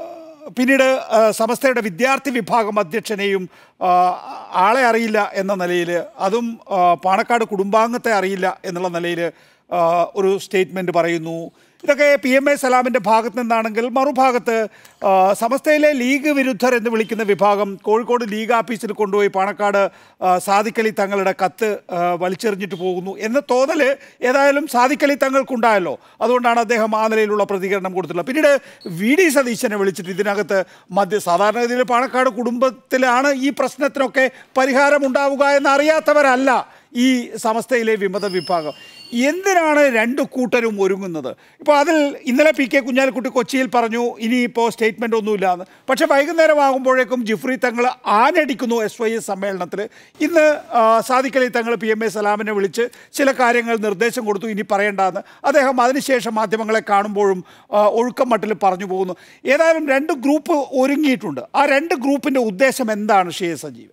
പിന്നീട് ആ, സമസ്തയുടെ വിദ്യാർത്ഥി വിഭാഗം അധ്യക്ഷനെയും ആ, ആളെ അറിയില്ല എന്ന നിലയിൽ അതും ആ, പാണക്കാട് കുടുംബാംഗത്തെ അറിയില്ല എന്നുള്ള നിലയിൽ ആ, ഒരു സ്റ്റേറ്റ്മെൻറ്റ് പറയുന്നു ഇതൊക്കെ പി എം എ സലാമിൻ്റെ ഭാഗത്ത് നിന്നാണെങ്കിൽ മറുഭാഗത്ത് ആ, സമസ്തയിലെ ലീഗ് വിരുദ്ധർ എന്ന് വിളിക്കുന്ന വിഭാഗം കോഴിക്കോട് ലീഗ് ഓഫീസിൽ കൊണ്ടുപോയി പാണക്കാട് ആ, സാദിഖലി തങ്ങളുടെ കത്ത് ആ, വലിച്ചെറിഞ്ഞിട്ട് പോകുന്നു എന്ന തോന്നൽ ഏതായാലും സാദിഖലി തങ്ങൾക്കുണ്ടായല്ലോ അതുകൊണ്ടാണ് അദ്ദേഹം ആ നിലയിലുള്ള പ്രതികരണം കൊടുത്തിട്ടുള്ളത് പിന്നീട് വി ഡി സതീശനെ വിളിച്ചിട്ട് ഇതിനകത്ത് മധ്യ സാധാരണഗതിയിൽ പാണക്കാട് കുടുംബത്തിലാണ് ഈ പ്രശ്നത്തിനൊക്കെ പരിഹാരം ഉണ്ടാവുക എന്നറിയാത്തവരല്ല ഈ സമസ്തയിലെ വിമത വിഭാഗം എന്തിനാണ് രണ്ട് കൂട്ടരും ഒരുങ്ങുന്നത് ഇപ്പോൾ അതിൽ ഇന്നലെ പി കെ കുഞ്ഞാലിക്കുട്ടി കൊച്ചിയിൽ പറഞ്ഞു ഇനിയിപ്പോൾ സ്റ്റേറ്റ്മെൻ്റ് ഒന്നുമില്ലാന്ന് പക്ഷേ വൈകുന്നേരം ആകുമ്പോഴേക്കും ജിഫ്രി തങ്ങൾ ആഞ്ഞടിക്കുന്നു എസ് വൈ എസ് സമ്മേളനത്തിൽ ഇന്ന് ആ, സാദിഖ് അലി തങ്ങൾ പി എം എ സലാമിനെ വിളിച്ച് ചില കാര്യങ്ങൾ നിർദ്ദേശം കൊടുത്തു ഇനി പറയേണ്ടെന്ന് അദ്ദേഹം അതിനുശേഷം മാധ്യമങ്ങളെ കാണുമ്പോഴും ആ, ഒഴുക്കം മട്ടിൽ പറഞ്ഞു പോകുന്നു ഏതായാലും രണ്ട് ഗ്രൂപ്പ് ഒരുങ്ങിയിട്ടുണ്ട് ആ രണ്ട് ഗ്രൂപ്പിൻ്റെ ഉദ്ദേശം എന്താണ് ഷേ സജീവ്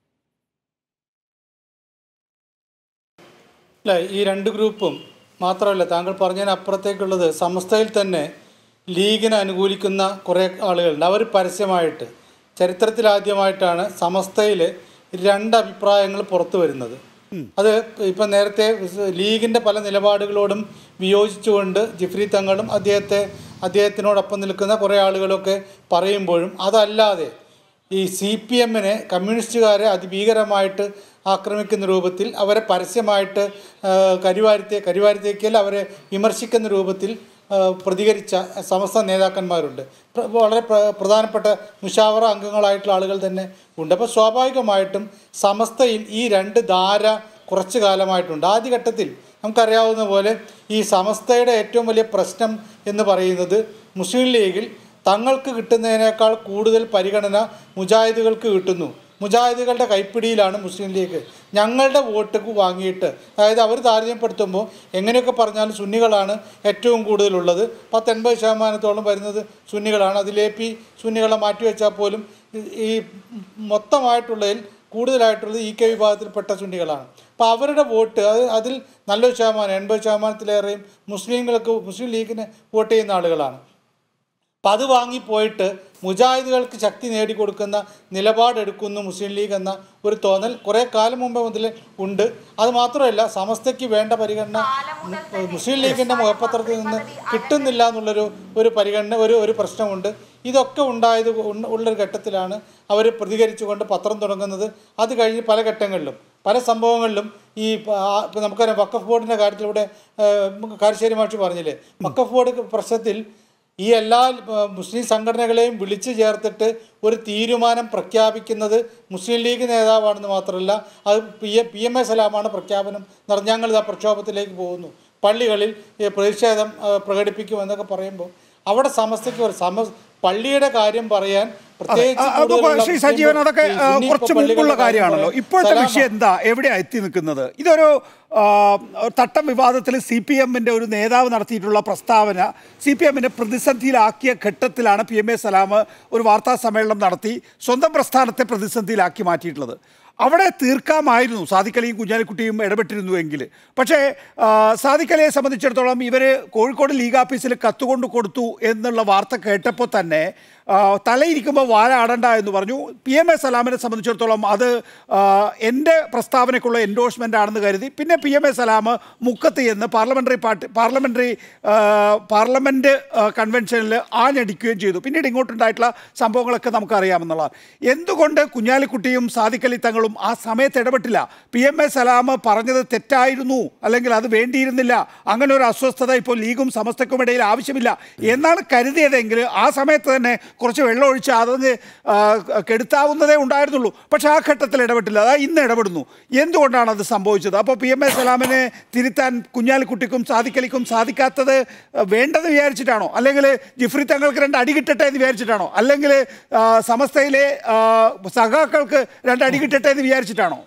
അല്ല ഈ രണ്ട് ഗ്രൂപ്പും മാത്രമല്ല താങ്കൾ പറഞ്ഞതിന് അപ്പുറത്തേക്കുള്ളത് സമസ്തയിൽ തന്നെ ലീഗിനെ അനുകൂലിക്കുന്ന കുറേ ആളുകളുണ്ട് അവർ പരസ്യമായിട്ട് ചരിത്രത്തിലാദ്യമായിട്ടാണ് സമസ്തയിൽ രണ്ട് അഭിപ്രായങ്ങൾ പുറത്തു വരുന്നത് അത് ഇപ്പം നേരത്തെ ലീഗിൻ്റെ പല നിലപാടുകളോടും വിയോജിച്ചുകൊണ്ട് ജിഫ്രി തങ്ങളും അദ്ദേഹത്തെ അദ്ദേഹത്തിനോടൊപ്പം നിൽക്കുന്ന കുറേ ആളുകളൊക്കെ പറയുമ്പോഴും അതല്ലാതെ ഈ സി പി എമ്മിനെ കമ്മ്യൂണിസ്റ്റുകാരെ അതിഭീകരമായിട്ട് ആക്രമിക്കുന്ന രൂപത്തിൽ അവരെ പരസ്യമായിട്ട് ആ, കരിവാരിത്തെ കരിവാരിത്തേക്കൽ അവരെ വിമർശിക്കുന്ന രൂപത്തിൽ ആ, പ്രതികരിച്ച സമസ്ത നേതാക്കന്മാരുണ്ട് പ്ര- വളരെ പ്ര- പ്രധാനപ്പെട്ട മുഷാവറ അംഗങ്ങളായിട്ടുള്ള ആളുകൾ തന്നെ ഉണ്ട് അപ്പോൾ സ്വാഭാവികമായിട്ടും സമസ്തയിൽ ഈ രണ്ട് ധാര കുറച്ച് കാലമായിട്ടുണ്ട് ആദ്യഘട്ടത്തിൽ നമുക്കറിയാവുന്ന പോലെ ഈ സമസ്തയുടെ ഏറ്റവും വലിയ പ്രശ്നം എന്ന് പറയുന്നത് മുസ്ലിം ലീഗിൽ തങ്ങൾക്ക് കിട്ടുന്നതിനേക്കാൾ കൂടുതൽ പരിഗണന മുജാഹിദുകൾക്ക് കിട്ടുന്നു മുജാഹിദുകളുടെ കൈപ്പിടിയിലാണ് മുസ്ലിം ലീഗ് ഞങ്ങളുടെ വോട്ട് വാങ്ങിയിട്ട് അതായത് അവർ താരതമ്യപ്പെടുത്തുമ്പോൾ എങ്ങനെയൊക്കെ പറഞ്ഞാലും സുന്നികളാണ് ഏറ്റവും കൂടുതലുള്ളത് പത്തൊൻപത് ശതമാനത്തോളം വരുന്നത് സുന്നികളാണ് അതിലേ പി സുന്നികളെ മാറ്റിവെച്ചാൽ പോലും ഈ- ഈ മൊത്തമായിട്ടുള്ളതിൽ കൂടുതലായിട്ടുള്ളത് ഇ കെ വിഭാഗത്തിൽപ്പെട്ട സുന്നികളാണ് അപ്പോൾ അവരുടെ വോട്ട് അത് അതിൽ നല്ലൊരു ശതമാനം എൺപത് ശതമാനത്തിലേറെയും മുസ്ലിങ്ങൾക്ക് മുസ്ലിം ലീഗിന് വോട്ട് ചെയ്യുന്ന ആളുകളാണ് അപ്പം അത് വാങ്ങിപ്പോയിട്ട് മുജാഹിദുകൾക്ക് ശക്തി നേടിക്കൊടുക്കുന്ന നിലപാടെടുക്കുന്നു മുസ്ലിം ലീഗ് എന്ന ഒരു തോന്നൽ കുറേ കാലം മുമ്പ് മുതൽ ഉണ്ട് അത് മാത്രമല്ല സമസ്തയ്ക്ക് വേണ്ട പരിഗണന മു- മുസ്ലിം ലീഗിൻ്റെ മുഖപത്രത്തിൽ നിന്ന് കിട്ടുന്നില്ല എന്നുള്ളൊരു ഒരു പരിഗണന ഒരു ഒരു പ്രശ്നമുണ്ട് ഇതൊക്കെ ഉണ്ടായത് ഉണ്ട- ഉള്ളൊരു ഘട്ടത്തിലാണ് അവർ പ്രതികരിച്ചുകൊണ്ട് പത്രം തുടങ്ങുന്നത് അത് കഴിഞ്ഞ് പല ഘട്ടങ്ങളിലും പല സംഭവങ്ങളിലും ഈ പ- ആ- ഇപ്പം നമുക്കറിയാം വക്കഫ് ബോർഡിൻ്റെ കാര്യത്തിലൂടെ ഏഹ്, കാരശ്ശേരി മാഷി പറഞ്ഞില്ലേ വക്കഫ് ബോർഡ് പ്രശ്നത്തിൽ ഈ എല്ലാ ഏഹ്, മുസ്ലിം സംഘടനകളെയും വിളിച്ചു ചേർത്തിട്ട് ഒരു തീരുമാനം പ്രഖ്യാപിക്കുന്നത് മുസ്ലിം ലീഗ് നേതാവാണെന്ന് മാത്രമല്ല അത് P A P M A സലാമാണ് പ്രഖ്യാപനം നട- ഞങ്ങൾ ആ പ്രക്ഷോഭത്തിലേക്ക് പോകുന്നു പള്ളികളിൽ ഈ പ്രതിഷേധം ഏഹ്, പ്രകടിപ്പിക്കുമെന്നൊക്കെ പറയുമ്പോൾ അവിടെ സമസ്തയ്ക്ക് ഒരു സമ പള്ളിയുടെ കാര്യം പറയാൻ പ്രത്യേകിച്ച് ആ, അപ്പൊ കൂടുതലുള്ള ശ്രീ സജീവൻ മുസ്ലിം അതൊക്കെ ഈ ആ, സുന്നി കുറച്ച് പള്ളികളുടെ മുമ്പുള്ള കാര്യം കാര്യമാണല്ലോ പറയാൻ ഇപ്പോഴത്തെ സലാം വിഷയം എന്താ എവിടെയാ എത്തി നിൽക്കുന്നത് ഇതൊരു ആ, തട്ടം വിവാദത്തിൽ സി പി എമ്മിൻ്റെ ഒരു നേതാവ് നടത്തിയിട്ടുള്ള പ്രസ്താവന സി പി എമ്മിനെ പ്രതിസന്ധിയിലാക്കിയ ഘട്ടത്തിലാണ് പി എം എ സലാം ഒരു വാർത്താ സമ്മേളനം നടത്തി സ്വന്തം പ്രസ്ഥാനത്തെ പ്രതിസന്ധിയിലാക്കി മാറ്റിയിട്ടുള്ളത് അവിടെ തീർക്കാമായിരുന്നു സാദിഖലിയും കുഞ്ഞാലിക്കുട്ടിയും ഇടപെട്ടിരുന്നുവെങ്കിൽ പക്ഷേ ആ, സാദിഖലിയെ സംബന്ധിച്ചിടത്തോളം ഇവർ കോഴിക്കോട് ലീഗ് ഓഫീസിൽ കത്തുകൊണ്ട് കൊടുത്തു എന്നുള്ള വാർത്ത കേട്ടപ്പോൾ തന്നെ ആ, തലയിരിക്കുമ്പോൾ വാല ആടണ്ട എന്ന് പറഞ്ഞു പി എം എ സലാമിനെ സംബന്ധിച്ചിടത്തോളം അത് ആ, എൻ്റെ പ്രസ്താവനയ്ക്കുള്ള എൻഡോഴ്സ്മെൻ്റ് ആണെന്ന് കരുതി പിന്നെ പി എം എ സലാം മുക്കത്ത് എന്ന് പാർലമെൻ്ററി പാർട്ടി പാർലമെൻ്ററി പാർലമെൻറ്റ് കൺവെൻഷനിൽ ആഞ്ഞടിക്കുകയും ചെയ്തു പിന്നീട് ഇങ്ങോട്ടുണ്ടായിട്ടുള്ള സംഭവങ്ങളൊക്കെ നമുക്കറിയാമെന്നുള്ളതാണ് എന്തുകൊണ്ട് കുഞ്ഞാലിക്കുട്ടിയും സാദിഖലി തങ്ങളും ആ സമയത്ത് ഇടപെട്ടില്ല പി എം എ സലാം പറഞ്ഞത് തെറ്റായിരുന്നു അല്ലെങ്കിൽ അത് വേണ്ടിയിരുന്നില്ല അങ്ങനെ ഒരു അസ്വസ്ഥത ഇപ്പോൾ ലീഗും സമസ്തക്കും ഇടയിൽ ആവശ്യമില്ല എന്നാണ് കരുതിയതെങ്കിൽ ആ സമയത്ത് തന്നെ കുറച്ച് വെള്ളം ഒഴിച്ച് അതങ്ങ് ആ, കെടുത്താവുന്നതേ ഉണ്ടായിരുന്നുള്ളൂ പക്ഷേ ആ ഘട്ടത്തിൽ ഇടപെട്ടില്ല അതാ ഇന്ന് ഇടപെടുന്നു എന്തുകൊണ്ടാണ് അത് സംഭവിച്ചത് അപ്പോൾ പി എം എ സലാമിനെ തിരുത്താൻ കുഞ്ഞാലിക്കുട്ടിക്കും സാദിക്കലിക്കും സാധിക്കാത്തത് വേണ്ടെന്ന് വിചാരിച്ചിട്ടാണോ അല്ലെങ്കിൽ ജിഫ്രി തങ്ങൾക്ക് രണ്ട് അടി കിട്ടട്ടെ എന്ന് വിചാരിച്ചിട്ടാണോ അല്ലെങ്കിൽ ആ, സമസ്തയിലെ ആ, സഖാക്കൾക്ക് രണ്ട് അടി കിട്ടട്ടെ എന്ന് വിചാരിച്ചിട്ടാണോ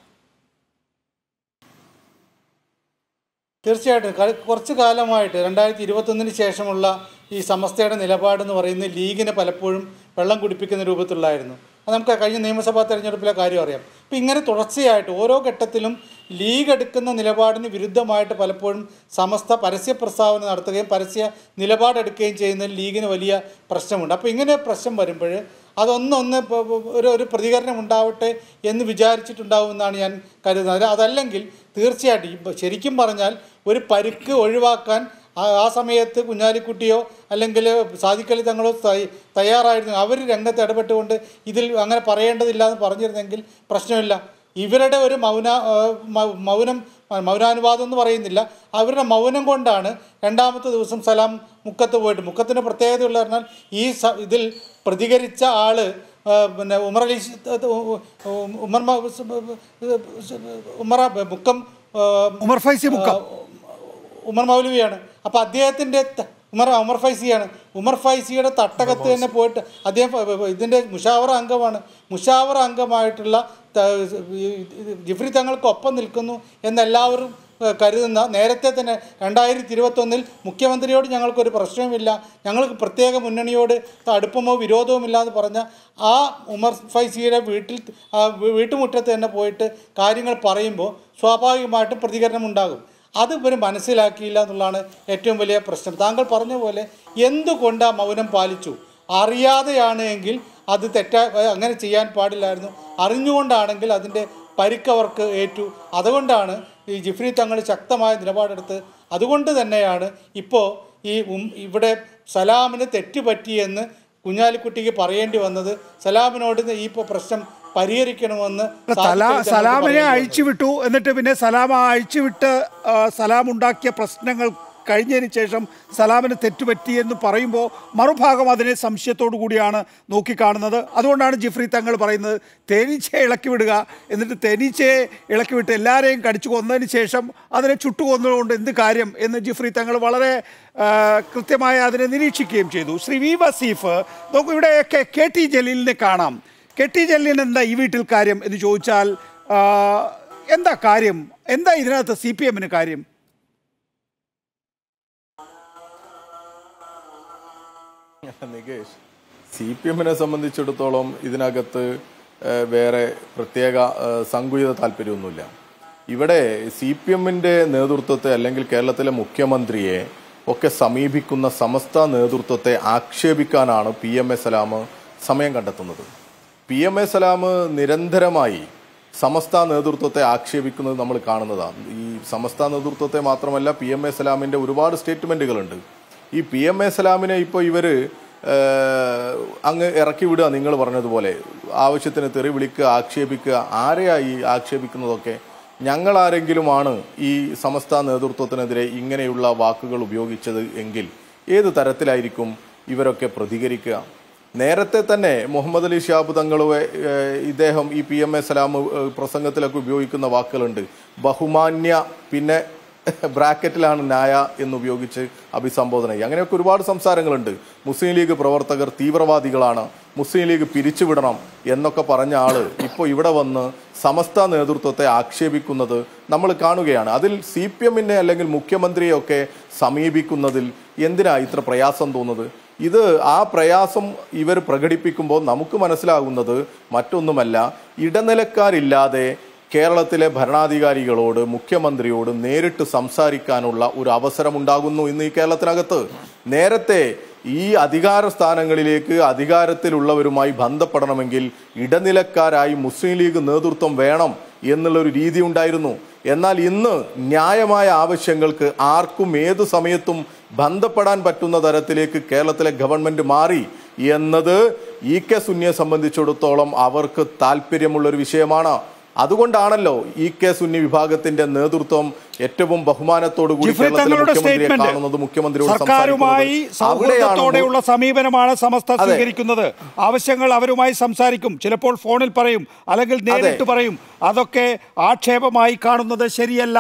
തീർച്ചയായിട്ടും ക- കുറച്ച് കാലമായിട്ട് രണ്ടായിരത്തി ഇരുപത്തൊന്നിന് ശേഷമുള്ള ഈ സമസ്തയുടെ നിലപാടെന്ന് പറയുന്നത് ലീഗിനെ പലപ്പോഴും വെള്ളം കുടിപ്പിക്കുന്ന രൂപത്തിലുള്ളായിരുന്നു അത് നമുക്ക് കഴിഞ്ഞ നിയമസഭാ തെരഞ്ഞെടുപ്പിലെ കാര്യം അറിയാം അപ്പം ഇങ്ങനെ തുടർച്ചയായിട്ട് ഓരോ ഘട്ടത്തിലും ലീഗ് എടുക്കുന്ന നിലപാടിന് വിരുദ്ധമായിട്ട് പലപ്പോഴും സമസ്ത പരസ്യ പ്രസ്താവന നടത്തുകയും പരസ്യ നിലപാടെടുക്കുകയും ചെയ്യുന്നതിൽ ലീഗിന് വലിയ പ്രശ്നമുണ്ട് അപ്പോൾ ഇങ്ങനെ പ്രശ്നം വരുമ്പോൾ അതൊന്നൊന്ന് പ- പ- ഒരു ഒരു പ്രതികരണം ഉണ്ടാവട്ടെ എന്ന് വിചാരിച്ചിട്ടുണ്ടാവുമെന്നാണ് ഞാൻ കരുതുന്നത് അത് അതല്ലെങ്കിൽ തീർച്ചയായിട്ടും ഇപ്പം ശരിക്കും പറഞ്ഞാൽ ഒരു പരുക്ക് ഒഴിവാക്കാൻ ആ ആ സമയത്ത് കുഞ്ഞാലിക്കുട്ടിയോ അല്ലെങ്കിൽ സാദിഖലി തങ്ങളോ തയ്യ- തയ്യാറായിരുന്നു അവർ രംഗത്ത് ഇടപെട്ടുകൊണ്ട് ഇതിൽ അങ്ങനെ പറയേണ്ടതില്ല എന്ന് പറഞ്ഞിരുന്നെങ്കിൽ പ്രശ്നമില്ല ഇവരുടെ ഒരു മൗന ആ, മൗ- മൗനം മൗനാനുവാദം എന്ന് പറയുന്നില്ല അവരുടെ മൗനം കൊണ്ടാണ് രണ്ടാമത്തെ ദിവസം സലാം മുക്കത്ത് പോയിട്ട് മുക്കത്തിൻ്റെ പ്രത്യേകതയുള്ള പറഞ്ഞാൽ ഈ സ ഇതിൽ പ്രതികരിച്ച ആള് ആ, പിന്നെ ഉമർ അലി ശ്- ത- ഉ- ഉ- ഉമർ മ- ഉമർ മുക്കം ആ, ഉമർ ഫൈസി മുക്കം ഉമർ മൗലവിയാണ് അപ്പോൾ അദ്ദേഹത്തിൻ്റെ ത- ഉമർ ഉമർ ഫൈസിയാണ് ഉമർ ഫൈസിയുടെ തട്ടകത്ത് തന്നെ പോയിട്ട് അദ്ദേഹം ഫ- ഫ- ഇതിൻ്റെ മുഷാവറ അംഗമാണ് മുഷാവറ അംഗമായിട്ടുള്ള ത- ഇത് ജിഫ്രി തങ്ങൾക്കൊപ്പം നിൽക്കുന്നു എന്നെല്ലാവരും ഏഹ്, കരുതുന്ന നേരത്തെ തന്നെ രണ്ടായിരത്തി ഇരുപത്തൊന്നിൽ മുഖ്യമന്ത്രിയോട് ഞങ്ങൾക്കൊരു പ്രശ്നവുമില്ല ഞങ്ങൾക്ക് പ്രത്യേക മുന്നണിയോട് അടുപ്പമോ വിരോധവും ഇല്ലാന്ന് പറഞ്ഞ ആ ഉമർ ഫൈസിയുടെ വീട്ടിൽ ആ വീ- വീട്ടുമുറ്റത്ത് തന്നെ പോയിട്ട് കാര്യങ്ങൾ പറയുമ്പോൾ സ്വാഭാവികമായിട്ടും പ്രതികരണം ഉണ്ടാകും അത് ഇവർ മനസ്സിലാക്കിയില്ല എന്നുള്ളതാണ് ഏറ്റവും വലിയ പ്രശ്നം താങ്കൾ പറഞ്ഞ പോലെ എന്തുകൊണ്ട് ആ മൗനം പാലിച്ചു അറിയാതെയാണ് എങ്കിൽ അത് തെറ്റാ അങ്ങനെ ചെയ്യാൻ പാടില്ലായിരുന്നു അറിഞ്ഞുകൊണ്ടാണെങ്കിൽ അതിൻ്റെ പരിക്കവർക്ക് ഏറ്റു അതുകൊണ്ടാണ് ഈ ജിഫ്രി തങ്ങൾ ശക്തമായ നിലപാടെടുത്ത് അതുകൊണ്ട് തന്നെയാണ് ഇപ്പോൾ ഈ ഉം ഇവിടെ സലാമിന് തെറ്റുപറ്റിയെന്ന് കുഞ്ഞാലിക്കുട്ടിക്ക് പറയേണ്ടി വന്നത് സലാമിനോട് ഈ ഇപ്പോൾ പ്രശ്നം പരിഹരിക്കണമെന്ന് സലാ സാദിഖലി തങ്ങൾക്ക് സലാമിനെ പറയേണ്ടി വന്നത്. അഴിച്ചുവിട്ടു എന്നിട്ട് പിന്നെ സലാം ആ അഴിച്ചുവിട്ട് ആ, സലാം ഉണ്ടാക്കിയ പ്രശ്നങ്ങൾ കഴിഞ്ഞതിന് ശേഷം സലാമിന് തെറ്റുപറ്റി എന്ന് പറയുമ്പോൾ മറുഭാഗം അതിനെ സംശയത്തോടു കൂടിയാണ് നോക്കിക്കാണുന്നത് അതുകൊണ്ടാണ് ജിഫ്രി തങ്ങൾ പറയുന്നത് തേനീച്ചയെ ഇളക്കി വിടുക എന്നിട്ട് തേനീച്ചയെ ഇളക്കി വിട്ട് എല്ലാവരെയും കടിച്ചു കൊന്നതിന് ശേഷം അതിനെ ചുട്ടുകൊന്നതുകൊണ്ട് എന്ത് കാര്യം എന്ന് ജിഫ്രി തങ്ങൾ വളരെ ആ, കൃത്യമായി അതിനെ നിരീക്ഷിക്കുകയും ചെയ്തു ശ്രീ വി വസീഫ് നോക്കൂ ഇവിടെ കെ കെ ടി ജലീലിനെ കാണാം കെ ടി ജലീലിന് എന്താ ഈ വീട്ടിൽ കാര്യം എന്ന് ചോദിച്ചാൽ ആ, എന്താ കാര്യം എന്താ ഇതിനകത്ത് സി പി എമ്മിന് കാര്യം നികേഷ് സി പി എമ്മിനെ സംബന്ധിച്ചിടത്തോളം ഇതിനകത്ത് ഏഹ്, വേറെ പ്രത്യേക ഏഹ്, സങ്കുചിത താല്പര്യമൊന്നുമില്ല ഇവിടെ സി പി എമ്മിന്റെ നേതൃത്വത്തെ അല്ലെങ്കിൽ കേരളത്തിലെ മുഖ്യമന്ത്രിയെ ഒക്കെ സമീപിക്കുന്ന സമസ്ത നേതൃത്വത്തെ ആക്ഷേപിക്കാനാണ് പി എം എ സലാം സമയം കണ്ടെത്തുന്നത് പി എം എ സലാം നിരന്തരമായി സമസ്ത നേതൃത്വത്തെ ആക്ഷേപിക്കുന്നത് നമ്മൾ കാണുന്നതാണ് ഈ സമസ്ത നേതൃത്വത്തെ മാത്രമല്ല പി എം എ സലാമിന്റെ ഒരുപാട് സ്റ്റേറ്റ്മെന്റുകളുണ്ട് ഈ പി എം എ സലാമിനെ ഇപ്പോൾ ഇവര് ഏഹ്, അങ്ങ് ഇറക്കി വിടുക നിങ്ങൾ പറഞ്ഞതുപോലെ ആവശ്യത്തിന് തെറി വിളിക്കുക ആക്ഷേപിക്കുക ആരെയാ ഈ ആക്ഷേപിക്കുന്നതൊക്കെ ഞങ്ങൾ ആരെങ്കിലുമാണ് ഈ സമസ്ത നേതൃത്വത്തിനെതിരെ ഇങ്ങനെയുള്ള വാക്കുകൾ ഉപയോഗിച്ചത് എങ്കിൽ ഏത് തരത്തിലായിരിക്കും ഇവരൊക്കെ പ്രതികരിക്കുക നേരത്തെ തന്നെ മുഹമ്മദ് അലി ഷിഹാബ് തങ്ങളുവെ ഏഹ്, ഇദ്ദേഹം ഈ പി എം എ സലാം ഏഹ്, പ്രസംഗത്തിലൊക്കെ ഉപയോഗിക്കുന്ന വാക്കുകളുണ്ട് ബഹുമാന്യ പിന്നെ ബ്രാക്കറ്റിലാണ് നായ എന്നുപയോഗിച്ച് അഭിസംബോധന ചെയ്യുക അങ്ങനെയൊക്കെ ഒരുപാട് സംസാരങ്ങളുണ്ട് മുസ്ലിം ലീഗ് പ്രവർത്തകർ തീവ്രവാദികളാണ് മുസ്ലിം ലീഗ് പിരിച്ചുവിടണം എന്നൊക്കെ പറഞ്ഞ ആള് ഇപ്പോൾ ഇവിടെ വന്ന് സമസ്ത നേതൃത്വത്തെ ആക്ഷേപിക്കുന്നത് നമ്മൾ കാണുകയാണ് അതിൽ സി പി എമ്മിനെ അല്ലെങ്കിൽ മുഖ്യമന്ത്രിയൊക്കെ സമീപിക്കുന്നതിൽ എന്തിനാ ഇത്ര പ്രയാസം തോന്നുന്നത് ഇത് ആ പ്രയാസം ഇവർ പ്രകടിപ്പിക്കുമ്പോൾ നമുക്ക് മനസ്സിലാകുന്നത് മറ്റൊന്നുമല്ല ഇടനിലക്കാരില്ലാതെ കേരളത്തിലെ ഭരണാധികാരികളോട് മുഖ്യമന്ത്രിയോട് നേരിട്ട് സംസാരിക്കാനുള്ള ഒരു അവസരമുണ്ടാകുന്നു ഇന്ന് ഈ കേരളത്തിനകത്ത് നേരത്തെ ഈ അധികാര സ്ഥാനങ്ങളിലേക്ക് അധികാരത്തിലുള്ളവരുമായി ബന്ധപ്പെടണമെങ്കിൽ ഇടനിലക്കാരായി മുസ്ലിം ലീഗ് നേതൃത്വം വേണം എന്നുള്ളൊരു രീതി ഉണ്ടായിരുന്നു എന്നാൽ ഇന്ന് ന്യായമായ ആവശ്യങ്ങൾക്ക് ആർക്കും ഏതു സമയത്തും ബന്ധപ്പെടാൻ പറ്റുന്ന തരത്തിലേക്ക് കേരളത്തിലെ ഗവൺമെന്റ് മാറി എന്നത് ഇ കെ സുന്നിയെ സംബന്ധിച്ചിടത്തോളം അവർക്ക് താല്പര്യമുള്ളൊരു വിഷയമാണ് അതുകൊണ്ടാണല്ലോ ഇ കെ സുന്നി വിഭാഗത്തിന്റെ നേതൃത്വം ഏറ്റവും ബഹുമാനത്തോടു കൂടി ജിഫ്രി കേരളത്തിലെ തങ്ങളുടെ മുഖ്യമന്ത്രിയെ സ്റ്റേറ്റ്മെന്റ് കാണുന്നത് മുഖ്യമന്ത്രിയോട് സർക്കാരുമായി സംസാരിക്കുന്നത് അവിടെയാണ് സൗഹൃദത്തോടെയുള്ള സമീപനമാണ് സമസ്ത അതെ. സ്വീകരിക്കുന്നത് ആവശ്യങ്ങൾ അവരുമായി സംസാരിക്കും ചിലപ്പോൾ ഫോണിൽ പറയും അല്ലെങ്കിൽ നേരിട്ട് പറയും അതൊക്കെ ആക്ഷേപമായി കാണുന്നത് ശരിയല്ല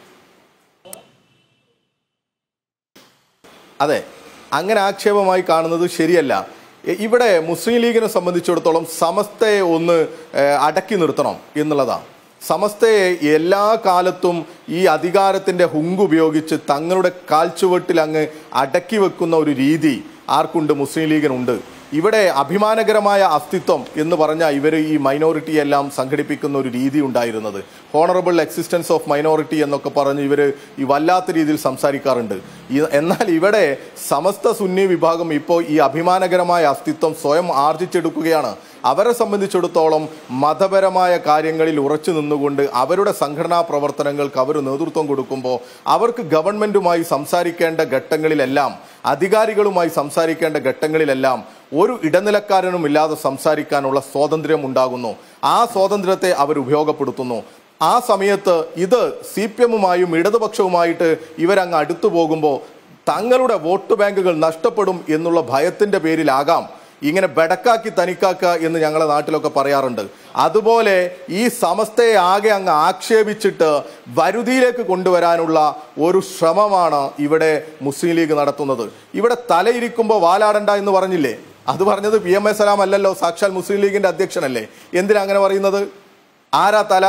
അതെ അങ്ങനെ ആക്ഷേപമായി കാണുന്നത് ശരിയല്ല എ- ഇവിടെ മുസ്ലിം ലീഗിനെ സംബന്ധിച്ചിടത്തോളം സമസ്തയെ ഒന്ന് ഏഹ്, അടക്കി നിർത്തണം എന്നുള്ളതാണ് സമസ്തയെ എല്ലാ കാലത്തും ഈ അധികാരത്തിന്റെ ഹുങ്ക് ഉപയോഗിച്ച് തങ്ങളുടെ കാൽച്ചുവട്ടിൽ അങ്ങ് അടക്കി വെക്കുന്ന ഒരു രീതി ആർക്കുണ്ട് മുസ്ലിം ലീഗിനുണ്ട് ഇവിടെ അഭിമാനകരമായ അസ്തിത്വം എന്ന് പറഞ്ഞ ഇവർ ഈ മൈനോറിറ്റി എല്ലാം സംഘടിപ്പിക്കുന്ന ഒരു രീതി ഉണ്ടായിരുന്നത് ഹോണറബിൾ എക്സിസ്റ്റൻസ് ഓഫ് മൈനോറിറ്റി എന്നൊക്കെ പറഞ്ഞ് ഇവർ ഈ വല്ലാത്ത രീതിയിൽ സംസാരിക്കാറുണ്ട് ഈ- എന്നാൽ ഇവിടെ സമസ്ത സുന്നി വിഭാഗം ഇപ്പോൾ ഈ അഭിമാനകരമായ അസ്തിത്വം സ്വയം ആർജിച്ചെടുക്കുകയാണ് അവരെ സംബന്ധിച്ചിടത്തോളം മതപരമായ കാര്യങ്ങളിൽ ഉറച്ചു നിന്നുകൊണ്ട് അവരുടെ സംഘടനാ പ്രവർത്തനങ്ങൾക്ക് അവർ നേതൃത്വം കൊടുക്കുമ്പോൾ അവർക്ക് ഗവൺമെന്റുമായി സംസാരിക്കേണ്ട ഘട്ടങ്ങളിലെല്ലാം അധികാരികളുമായി സംസാരിക്കേണ്ട ഘട്ടങ്ങളിലെല്ലാം ഒരു ഇടനിലക്കാരനും ഇല്ലാതെ സംസാരിക്കാനുള്ള സ്വാതന്ത്ര്യം ഉണ്ടാകുന്നു ആ സ്വാതന്ത്ര്യത്തെ അവർ ഉപയോഗപ്പെടുത്തുന്നു ആ സമയത്ത് ഇത് സി പി എമ്മുമായും ഇടതുപക്ഷവുമായിട്ട് ഇവരങ്ങ് അടുത്തു പോകുമ്പോൾ തങ്ങളുടെ വോട്ട് ബാങ്കുകൾ നഷ്ടപ്പെടും എന്നുള്ള ഭയത്തിന്റെ പേരിലാകാം ഇങ്ങനെ ബെടക്കാക്കി തനിക്കാക്ക എന്ന് ഞങ്ങളെ നാട്ടിലൊക്കെ പറയാറുണ്ട് അതുപോലെ ഈ സമസ്തയെ ആകെ അങ്ങ് ആക്ഷേപിച്ചിട്ട് വരുതിയിലേക്ക് കൊണ്ടുവരാനുള്ള ഒരു ശ്രമമാണ് ഇവിടെ മുസ്ലിം ലീഗ് നടത്തുന്നത് ഇവിടെ തലയിരിക്കുമ്പോൾ വാലാടണ്ട എന്ന് പറഞ്ഞില്ലേ അത് പറഞ്ഞത് പി എം എ സലാം അല്ലല്ലോ സാക്ഷാൽ മുസ്ലിം ലീഗിന്റെ അധ്യക്ഷനല്ലേ എന്തിനാ അങ്ങനെ പറയുന്നത് ആരാ തല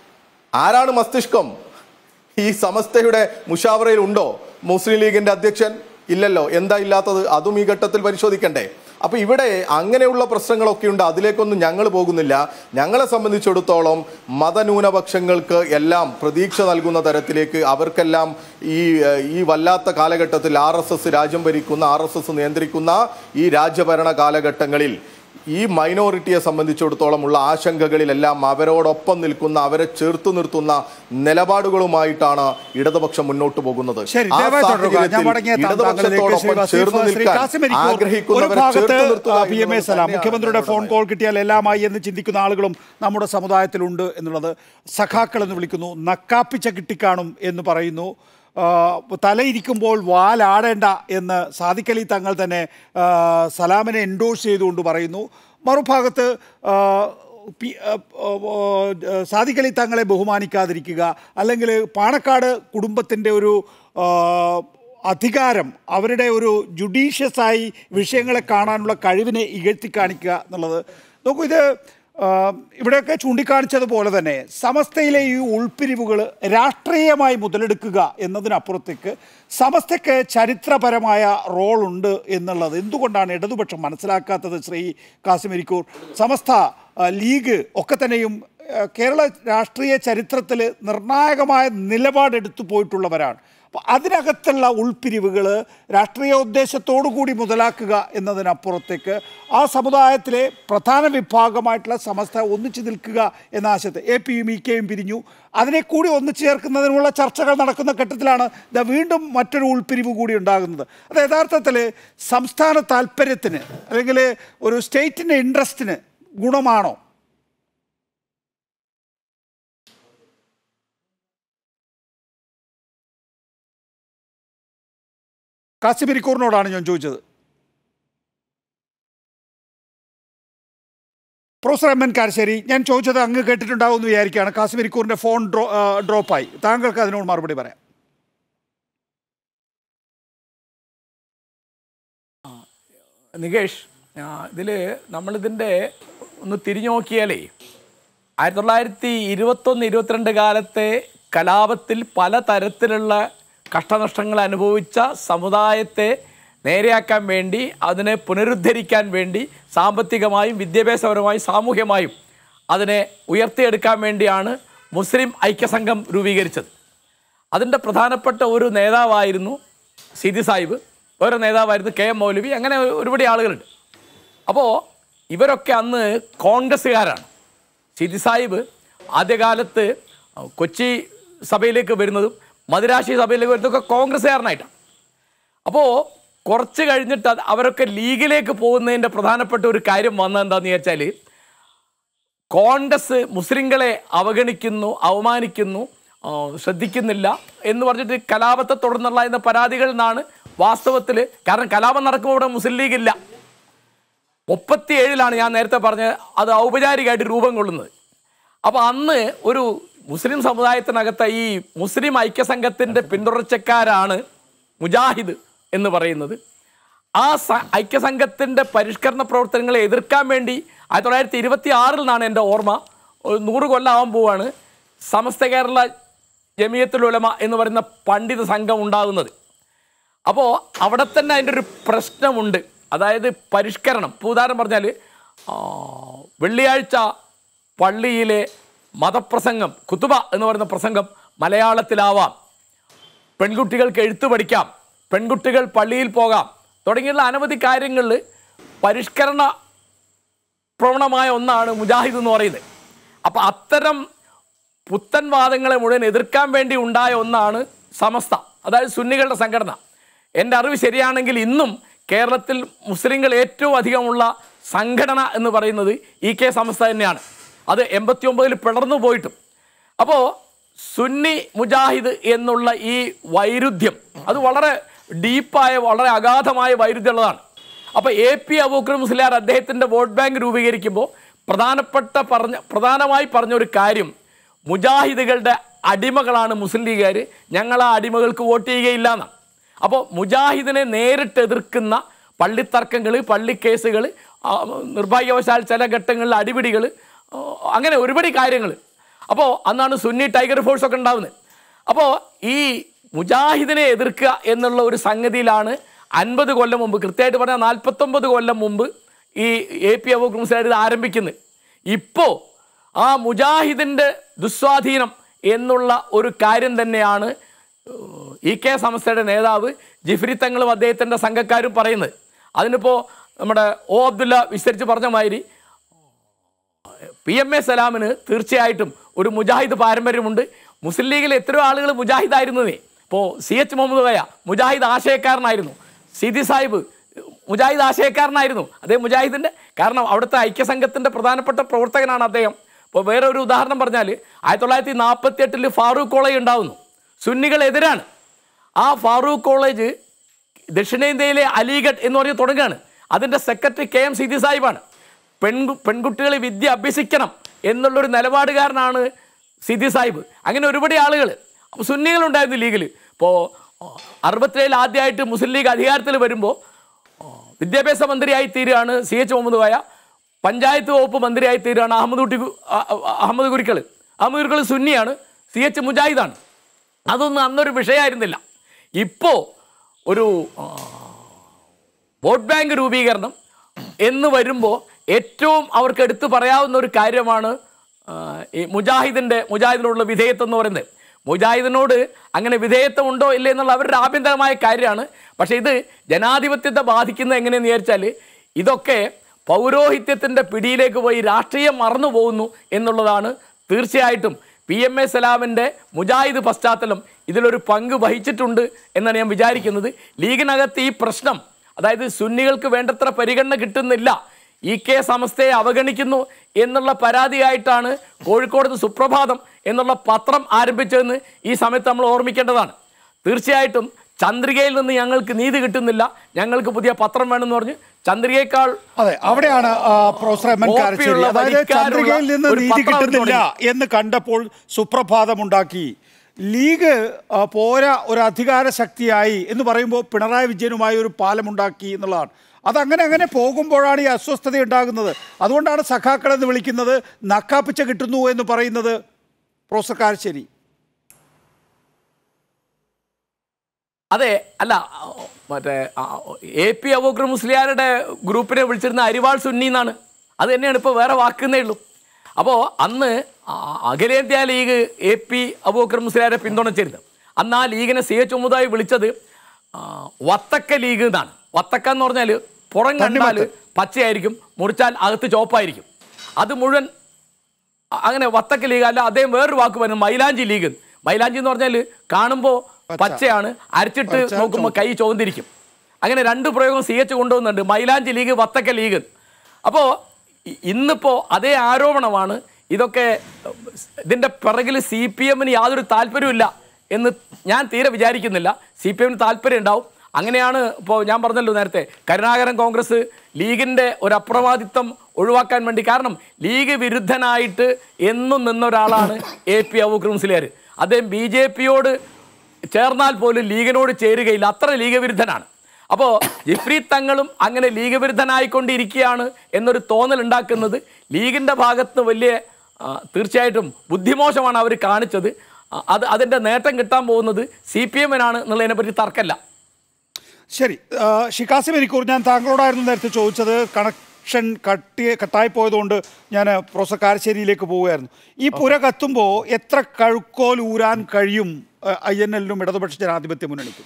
ആരാണ് മസ്തിഷ്കം ഈ സമസ്തയുടെ മുഷാവറയിൽ ഉണ്ടോ മുസ്ലിം ലീഗിന്റെ അധ്യക്ഷൻ ഇല്ലല്ലോ എന്താ ഇല്ലാത്തത് അതും ഈ ഘട്ടത്തിൽ പരിശോധിക്കണ്ടേ അപ്പൊ ഇവിടെ അങ്ങനെയുള്ള പ്രശ്നങ്ങളൊക്കെ ഉണ്ട് അതിലേക്കൊന്നും ഞങ്ങൾ പോകുന്നില്ല ഞങ്ങളെ സംബന്ധിച്ചിടത്തോളം മതന്യൂനപക്ഷങ്ങൾക്ക് എല്ലാം പ്രതീക്ഷ നൽകുന്ന തരത്തിലേക്ക് അവർക്കെല്ലാം ഈ ഏഹ്, ഈ വല്ലാത്ത കാലഘട്ടത്തിൽ ആർ എസ് എസ് രാജ്യം ഭരിക്കുന്ന ആർ എസ് എസ് നിയന്ത്രിക്കുന്ന ഈ രാജ്യഭരണ കാലഘട്ടങ്ങളിൽ ഈ മൈനോറിറ്റിയെ സംബന്ധിച്ചിടത്തോളം ഉള്ള ആശങ്കകളിലെല്ലാം അവരോടൊപ്പം നിൽക്കുന്ന അവരെ ചേർത്ത് നിർത്തുന്ന നിലപാടുകളുമായിട്ടാണ് ഇടതുപക്ഷം മുന്നോട്ട് പോകുന്നത് ശരി ആ ദയവായി തുടരുക ഞാൻ സാഹചര്യത്തിൽ മടങ്ങിയെത്താം താങ്കളിലേക്ക് ശ്രീ ഇടതുപക്ഷത്തോടൊപ്പം വസീഫ്, ചേർന്ന് ശ്രീ നിൽക്കാൻ കാസിം ഇരിക്കൂർ. ഒരു ആഗ്രഹിക്കുന്നവരെ ഭാഗത്ത് ചേർത്ത് നിർത്തുക പി എം എ എന്നുള്ളത് സലാം തന്നെയാണ് മുഖ്യമന്ത്രിയുടെ ഞങ്ങളുടെ ഫോൺ കോൾ കിട്ടിയാൽ എല്ലാമായി എന്ന് ചിന്തിക്കുന്ന ആളുകളും നമ്മുടെ സമുദായത്തിലുണ്ട് എന്നുള്ളത് സഖാക്കൾ എന്ന് വിളിക്കുന്നു നക്കാപ്പിച്ച കിട്ടിക്കാണും എന്ന് പറയുന്നു ആ, തലയിരിക്കുമ്പോൾ വാലാടേണ്ട എന്ന് സാദിഖലി തങ്ങൾ തന്നെ ആ, സലാമിനെ എൻഡോഴ്സ് ചെയ്തുകൊണ്ട് പറയുന്നു മറുഭാഗത്ത് ആ, പി- ആ, ആ, ആ, സാദിഖലി തങ്ങളെ ബഹുമാനിക്കാതിരിക്കുക അല്ലെങ്കിൽ പാണക്കാട് കുടുംബത്തിൻ്റെ ഒരു ആ, അധികാരം അവരുടെ ഒരു ജുഡീഷ്യസായി വിഷയങ്ങളെ കാണാനുള്ള കഴിവിനെ ഇകഴ്ത്തി കാണിക്കുക എന്നുള്ളത് നോക്കൂ ഇത് ആ, ഇവിടെയൊക്കെ ചൂണ്ടിക്കാണിച്ചതുപോലെ തന്നെ സമസ്തയിലെ ഈ ഉൾപ്പിരിവുകൾ രാഷ്ട്രീയമായി മുതലെടുക്കുക എന്നതിനപ്പുറത്തേക്ക് സമസ്തയ്ക്ക് ചരിത്രപരമായ റോളുണ്ട് എന്നുള്ളത് എന്തുകൊണ്ടാണ് ഇടതുപക്ഷം മനസ്സിലാക്കാത്തത് ശ്രീ കാസിമിരിക്കൂർ സമസ്ത ആ, ലീഗ് ഒക്കെ തന്നെയും ആ, കേരള രാഷ്ട്രീയ ചരിത്രത്തിൽ നിർണായകമായ നിലപാടെടുത്തു പോയിട്ടുള്ളവരാണ് അപ്പോൾ അതിനകത്തുള്ള ഉൾപ്പിരിവുകൾ രാഷ്ട്രീയ ഉദ്ദേശത്തോടു കൂടി മുതലാക്കുക എന്നതിനപ്പുറത്തേക്ക് ആ സമുദായത്തിലെ പ്രധാന വിഭാഗമായിട്ടുള്ള സമസ്ത ഒന്നിച്ചു നിൽക്കുക എന്ന ആശയത്തെ എ പിയും ഇ കെയും പിരിഞ്ഞു അതിനെ കൂടി ഒന്നിച്ചു ചേർക്കുന്നതിനുള്ള ചർച്ചകൾ നടക്കുന്ന ഘട്ടത്തിലാണ് ഇതാ വീണ്ടും മറ്റൊരു ഉൾപ്പിരിവ് കൂടി ഉണ്ടാകുന്നത് അത് യഥാർത്ഥത്തിൽ സംസ്ഥാന താല്പര്യത്തിന് അല്ലെങ്കിൽ ഒരു സ്റ്റേറ്റിൻ്റെ ഇൻട്രസ്റ്റിന് ഗുണമാണോ കാസിമിരിക്കൂറിനോടാണ് ഞാൻ ചോദിച്ചത് പ്രൊഫസർ എം എൻ കാരശ്ശേരി ഞാൻ ചോദിച്ചത് അങ്ങ് കേട്ടിട്ടുണ്ടാവുമെന്ന് വിചാരിക്കുകയാണ് കാസിമിരിക്കൂറിൻ്റെ ഫോൺ ഡ്രോ ആ, ഡ്രോപ്പായി താങ്കൾക്ക് അതിനോട് മറുപടി പറയാം നികേഷ് ഇതിൽ നമ്മളിതിൻ്റെ ഒന്ന് തിരിഞ്ഞു നോക്കിയാലേ ആയിരത്തി തൊള്ളായിരത്തി ഇരുപത്തൊന്ന് ഇരുപത്തിരണ്ട് കാലത്തെ കലാപത്തിൽ പല തരത്തിലുള്ള കഷ്ടനഷ്ടങ്ങൾ അനുഭവിച്ച സമുദായത്തെ നേരെയാക്കാൻ വേണ്ടി അതിനെ പുനരുദ്ധരിക്കാൻ വേണ്ടി സാമ്പത്തികമായും വിദ്യാഭ്യാസപരമായും സാമൂഹ്യമായും അതിനെ ഉയർത്തിയെടുക്കാൻ വേണ്ടിയാണ് മുസ്ലിം ഐക്യസംഘം രൂപീകരിച്ചത് അതിൻ്റെ പ്രധാനപ്പെട്ട ഒരു നേതാവായിരുന്നു സിദി സാഹിബ് വേറെ നേതാവായിരുന്നു കെ എം മൗലവി അങ്ങനെ ഒരു- ഒരുപാട് ആളുകളുണ്ട് അപ്പോൾ ഇവരൊക്കെ അന്ന് കോൺഗ്രസ്സുകാരാണ് സിദി സാഹിബ് ആദ്യകാലത്ത് കൊച്ചി സഭയിലേക്ക് വരുന്നതും മദിരാശി സഭയിലേക്ക് വരുന്നതൊക്കെ കോൺഗ്രസ്സുകാരനായിട്ടാണ് അപ്പോൾ കുറച്ച് കഴിഞ്ഞിട്ട് അത് അവരൊക്കെ ലീഗിലേക്ക് പോകുന്നതിൻ്റെ പ്രധാനപ്പെട്ട ഒരു കാര്യം വന്നത് എന്താണെന്ന് വെച്ചാൽ കോൺഗ്രസ് മുസ്ലിങ്ങളെ അവഗണിക്കുന്നു അവമാനിക്കുന്നു ആ, ശ്രദ്ധിക്കുന്നില്ല എന്ന് പറഞ്ഞിട്ട് കലാപത്തെ തുടർന്നുള്ള എന്ന പരാതികളിൽ നിന്നാണ് വാസ്തവത്തിൽ കാരണം കലാപം നടക്കുമ്പോൾ ഇവിടെ മുസ്ലിം ലീഗ് ഇല്ല മുപ്പത്തി ഏഴിലാണ് ഞാൻ നേരത്തെ പറഞ്ഞത് അത് ഔപചാരികമായിട്ട് രൂപം കൊള്ളുന്നത് അപ്പോൾ അന്ന് ഒരു മുസ്ലിം സമുദായത്തിനകത്ത് ഈ മുസ്ലിം ഐക്യസംഘത്തിൻ്റെ പിന്തുടർച്ചക്കാരാണ് മുജാഹിദ് എന്ന് പറയുന്നത് ആ സ ഐക്യസംഘത്തിൻ്റെ പരിഷ്കരണ പ്രവർത്തനങ്ങളെ എതിർക്കാൻ വേണ്ടി ആയിരത്തി തൊള്ളായിരത്തി ഇരുപത്തി ആറിൽ നിന്നാണ് എൻ്റെ ഓർമ്മ ഒരു നൂറ് കൊല്ലമാവാൻ പോവാണ് സമസ്ത കേരള ജമിയത്തുൽ ഉലമ എന്ന് പറയുന്ന പണ്ഡിത സംഘം ഉണ്ടാകുന്നത് അപ്പോൾ അവിടെ തന്നെ അതിൻ്റെ ഒരു പ്രശ്നമുണ്ട് അതായത് പരിഷ്കരണം ഇപ്പോൾ ഉദാഹരണം പറഞ്ഞാൽ ആ, വെള്ളിയാഴ്ച പള്ളിയിലെ മതപ്രസംഗം കുത്തുബ എന്ന് പറയുന്ന പ്രസംഗം മലയാളത്തിലാവാം പെൺകുട്ടികൾക്ക് എഴുത്ത് പഠിക്കാം പെൺകുട്ടികൾ പള്ളിയിൽ പോകാം തുടങ്ങിയുള്ള അനവധി കാര്യങ്ങളിൽ പരിഷ്കരണ പ്രവണമായ ഒന്നാണ് മുജാഹിദ് എന്ന് പറയുന്നത് അപ്പോൾ അത്തരം പുത്തൻ വാദങ്ങളെ മുഴുവൻ എതിർക്കാൻ വേണ്ടി ഉണ്ടായ ഒന്നാണ് സമസ്ത അതായത് സുന്നികളുടെ സംഘടന എൻ്റെ അറിവ് ശരിയാണെങ്കിൽ ഇന്നും കേരളത്തിൽ മുസ്ലിങ്ങൾ ഏറ്റവും അധികമുള്ള സംഘടന എന്ന് പറയുന്നത് ഇ കെ സമസ്ത തന്നെയാണ് അത് എൺപത്തി ഒമ്പതിൽ പിളർന്നു പോയിട്ടും അപ്പോൾ സുന്നി മുജാഹിദ് എന്നുള്ള ഈ വൈരുദ്ധ്യം അത് വളരെ ഡീപ്പായ വളരെ അഗാധമായ വൈരുദ്ധ്യമുള്ളതാണ് അപ്പോൾ എ പി അബൂക്കർ മുസ്ലിയാർ അദ്ദേഹത്തിൻ്റെ വോട്ട് ബാങ്ക് രൂപീകരിക്കുമ്പോൾ പ്രധാനപ്പെട്ട പറഞ്ഞ പ്രധാനമായി പറഞ്ഞൊരു കാര്യം മുജാഹിദുകളുടെ അടിമകളാണ് മുസ്ലിം ലീഗുകാർ ഞങ്ങൾ ആ അടിമകൾക്ക് വോട്ട് ചെയ്യുകയില്ല എന്നാണ് അപ്പോൾ മുജാഹിദിനെ നേരിട്ട് എതിർക്കുന്ന പള്ളിത്തർക്കങ്ങൾ പള്ളിക്കേസുകൾ നിർഭാഗ്യവശാൽ ചില ഘട്ടങ്ങളിൽ അടിപിടികൾ ആ, അങ്ങനെ ഒരുപടി കാര്യങ്ങൾ അപ്പോൾ അന്നാണ് സുന്നി ടൈഗർ ഫോഴ്സ് ഒക്കെ ഉണ്ടാവുന്നത് അപ്പോൾ ഈ മുജാഹിദിനെ എതിർക്കുക എന്നുള്ള ഒരു സംഗതിയിലാണ് അൻപത് കൊല്ലം മുമ്പ് കൃത്യമായിട്ട് പറഞ്ഞാൽ നാൽപ്പത്തൊമ്പത് കൊല്ലം മുമ്പ് ഈ എ പി അബൂക്കർ മുസ്ലിയാർ ഇത് ആരംഭിക്കുന്നത് ഇപ്പോൾ ആ മുജാഹിദിൻ്റെ ദുസ്വാധീനം എന്നുള്ള ഒരു കാര്യം തന്നെയാണ് ഏഹ്, ഇ കെ സംസ്ഥയുടെ നേതാവ് ജിഫ്രി തങ്ങളും അദ്ദേഹത്തിൻ്റെ സംഘക്കാരും പറയുന്നത് അതിനിപ്പോൾ നമ്മുടെ ഒ അബ്ദുല്ല വിസ്തരിച്ച് പറഞ്ഞ മാതിരി പി എം എ സലാമിന് തീർച്ചയായിട്ടും ഒരു മുജാഹിദ് പാരമ്പര്യമുണ്ട് മുസ്ലിം ലീഗിൽ എത്രയോ ആളുകൾ മുജാഹിദായിരുന്നതേ ഇപ്പോൾ സി എച്ച് മുഹമ്മദ് വയ മുജാഹിദ് ആശയക്കാരനായിരുന്നു സിദി സാഹിബ് മുജാഹിദ് ആശയക്കാരനായിരുന്നു അദ്ദേഹം മുജാഹിദിൻ്റെ കാരണം അവിടുത്തെ ഐക്യസംഘത്തിൻ്റെ പ്രധാനപ്പെട്ട പ്രവർത്തകനാണ് അദ്ദേഹം ഇപ്പോൾ വേറെ ഒരു ഉദാഹരണം പറഞ്ഞാൽ ആയിരത്തി തൊള്ളായിരത്തി നാൽപ്പത്തി എട്ടിൽ ഫാറൂഖ് കോളേജ് ഉണ്ടാവുന്നു സുന്നികളെതിരാണ് ആ ഫാറൂഖ് കോളേജ് ദക്ഷിണേന്ത്യയിലെ അലിഗഡ് എന്ന് പറഞ്ഞ് തുടങ്ങുകയാണ് അതിൻ്റെ സെക്രട്ടറി കെ എം സിദി സാഹിബാണ് പെൺകു പെൺകുട്ടികൾ വിദ്യ അഭ്യസിക്കണം എന്നുള്ളൊരു നിലപാടുകാരനാണ് സിദി സാഹിബ് അങ്ങനെ ഒരുപാട് ആളുകൾ അപ്പോൾ സുന്നികളുണ്ടായിരുന്നു ലീഗിൽ ഇപ്പോൾ അറുപത്തിയേഴിൽ ആദ്യമായിട്ട് മുസ്ലിം ലീഗ് അധികാരത്തിൽ വരുമ്പോൾ വിദ്യാഭ്യാസ മന്ത്രിയായി തീരുകയാണ് സി എച്ച് മുഹമ്മദ് വായ പഞ്ചായത്ത് വകുപ്പ് മന്ത്രിയായി തീരുകയാണ് അഹമ്മദ് കുട്ടി കു- അ- അ- അഹമ്മദ് കുരിക്കൾ അഹമ്മദ് കുരിക്കൾ സുന്നിയാണ് സി എച്ച് മുജാഹിദാണ് അതൊന്നും അന്നൊരു വിഷയമായിരുന്നില്ല ഇപ്പോൾ ഒരു ആ, വോട്ട് ബാങ്ക് രൂപീകരണം എന്ന് വരുമ്പോൾ ഏറ്റവും അവർക്ക് എടുത്തു പറയാവുന്ന ഒരു കാര്യമാണ് ആ, ഈ മുജാഹിദിൻ്റെ മുജാഹിദിനോടുള്ള വിധേയത്വം എന്ന് പറയുന്നത് മുജാഹിദിനോട് അങ്ങനെ വിധേയത്വം ഉണ്ടോ ഇല്ലേ എന്നുള്ള അവരുടെ ആഭ്യന്തരമായ കാര്യമാണ് പക്ഷേ ഇത് ജനാധിപത്യത്തെ ബാധിക്കുന്നത് എങ്ങനെയെന്ന് വിചാരിച്ചാൽ ഇതൊക്കെ പൗരോഹിത്യത്തിൻ്റെ പിടിയിലേക്ക് പോയി രാഷ്ട്രീയം മറന്നു പോകുന്നു എന്നുള്ളതാണ് തീർച്ചയായിട്ടും പി എം എ സലാമിൻ്റെ മുജാഹിദ് പശ്ചാത്തലം ഇതിലൊരു പങ്ക് വഹിച്ചിട്ടുണ്ട് എന്നാണ് ഞാൻ വിചാരിക്കുന്നത് ലീഗിനകത്ത് ഈ പ്രശ്നം അതായത് സുന്നികൾക്ക് വേണ്ടത്ര പരിഗണന കിട്ടുന്നില്ല ഇ കെ സമസ്തയെ അവഗണിക്കുന്നു എന്നുള്ള പരാതിയായിട്ടാണ് കോഴിക്കോട് സുപ്രഭാതം എന്നുള്ള പത്രം ആരംഭിച്ചതെന്ന് ഈ സമയത്ത് നമ്മൾ ഓർമ്മിക്കേണ്ടതാണ് തീർച്ചയായിട്ടും ചന്ദ്രികയിൽ നിന്ന് ഞങ്ങൾക്ക് നീതി കിട്ടുന്നില്ല ഞങ്ങൾക്ക് പുതിയ പത്രം വേണമെന്ന് പറഞ്ഞ് ചന്ദ്രികയേക്കാൾ അതെ അവിടെയാണ് ആ, പ്രൊഫസർ എം എൻ കാരശ്ശേരി കോപ്പിയുള്ള അതായത് വരിക്കാരുള്ള ചന്ദ്രികയിൽ നിന്ന് ഒരു നീതി പത്രം കിട്ടുന്നില്ല എന്ന് കണ്ടപ്പോൾ സുപ്രഭാതമുണ്ടാക്കി ലീഗ് ആ, പോരാ ഒരു അധികാര ശക്തിയായി എന്ന് പറയുമ്പോൾ പിണറായി വിജയനുമായി ഒരു പാലമുണ്ടാക്കി എന്നുള്ളതാണ് അതങ്ങനെ അങ്ങനെ പോകുമ്പോഴാണ് ഈ അസ്വസ്ഥത ഉണ്ടാകുന്നത് അതുകൊണ്ടാണ് സഖാക്കളെന്ന് വിളിക്കുന്നത് നക്കാപ്പിച്ച കിട്ടുന്നു എന്ന് പറയുന്നത് പ്രൊഫസർ കാരശ്ശേരി അതെ അല്ല ആ, മറ്റേ ആ, എ പി അബൂക്കർ മുസ്ലിയാരുടെ ഗ്രൂപ്പിനെ വിളിച്ചിരുന്ന അരിവാൾ സുന്നി എന്നാണ് അത് തന്നെയാണ് ഇപ്പോൾ വേറെ വാക്കുന്നേ ഉള്ളൂ അപ്പോൾ അന്ന് ആ, അഖിലേന്ത്യാ ലീഗ് എ പി അബൂക്കർ മുസ്ലിയാരെ പിന്തുണച്ചിരുന്നത് അന്ന് ആ ലീഗിനെ സി എച്ച് മുതായി വിളിച്ചത് ആ, വത്തക്ക ലീഗ് എന്നാണ് വത്തക്ക എന്ന് പറഞ്ഞാൽ പുറം കണ്ടാൽ പച്ചയായിരിക്കും മുറിച്ചാൽ അകത്ത് ചോപ്പായിരിക്കും അത് മുഴുവൻ അ- അങ്ങനെ വത്തക്ക ലീഗ് അല്ല അദ്ദേഹം വേറൊരു വാക്ക് പറയുന്നത് മൈലാഞ്ചി ലീഗ് മൈലാഞ്ചി എന്ന് പറഞ്ഞാൽ കാണുമ്പോൾ പച്ചയാണ് അരച്ചിട്ട് നോക്കുമ്പോൾ കൈ ചോന്നിരിക്കും അങ്ങനെ രണ്ട് പ്രയോഗം സി എച്ച് കൊണ്ടുവന്നുണ്ട് മൈലാഞ്ചി ലീഗ് വത്തക്ക ലീഗ് അപ്പോൾ ഇന്നിപ്പോൾ അതേ ആരോപണമാണ് ഇതൊക്കെ ഇതിൻ്റെ പിറകിൽ സി പി എമ്മിന് യാതൊരു താല്പര്യമില്ല എന്ന് ഞാൻ തീരെ വിചാരിക്കുന്നില്ല സി പി എമ്മിന് താല്പര്യം ഉണ്ടാവും അങ്ങനെയാണ് ഇപ്പോൾ ഞാൻ പറഞ്ഞല്ലോ നേരത്തെ കരുണാകരൻ കോൺഗ്രസ് ലീഗിൻ്റെ ഒരു അപ്രമാദിത്വം ഒഴിവാക്കാൻ വേണ്ടി കാരണം ലീഗ് വിരുദ്ധനായിട്ട് എന്നും നിന്ന ഒരാളാണ് എ പി അബൂക്കർ മുസ്ലിയാർ അദ്ദേഹം ബി ജെ പിയോട് ചേർന്നാൽ പോലും ലീഗിനോട് ചേരുകയില്ല അത്ര ലീഗ് വിരുദ്ധനാണ് അപ്പോൾ ജിഫ്രി തങ്ങളും അങ്ങനെ ലീഗ് വിരുദ്ധനായിക്കൊണ്ടിരിക്കുകയാണ് എന്നൊരു തോന്നൽ ഉണ്ടാക്കുന്നത് ലീഗിൻ്റെ ഭാഗത്ത് വലിയ ആ, തീർച്ചയായിട്ടും ബുദ്ധിമോശമാണ് അവർ കാണിച്ചത് ആ, അത് അതിൻ്റെ നേട്ടം കിട്ടാൻ പോകുന്നത് സി പി എമ്മിനാണ് എന്നുള്ളതിനെ പറ്റി തർക്കമല്ല ശരി ആ, ഷിക്കാസി മരിക്കൂർ ഞാൻ താങ്കളോടായിരുന്നു നേരത്തെ ചോദിച്ചത് കണക്ഷൻ കട്ടി കട്ടായി പോയതുകൊണ്ട് ഞാൻ പ്രൊഫസർ കാരശ്ശേരിയിലേക്ക് പോവുകയായിരുന്നു ഈ പുര കത്തുമ്പോൾ എത്ര കഴുക്കോൽ ഊരാൻ കഴിയും ഐ എൻ എല്ലിനും ഇടതുപക്ഷ ജനാധിപത്യ മുന്നണിക്കും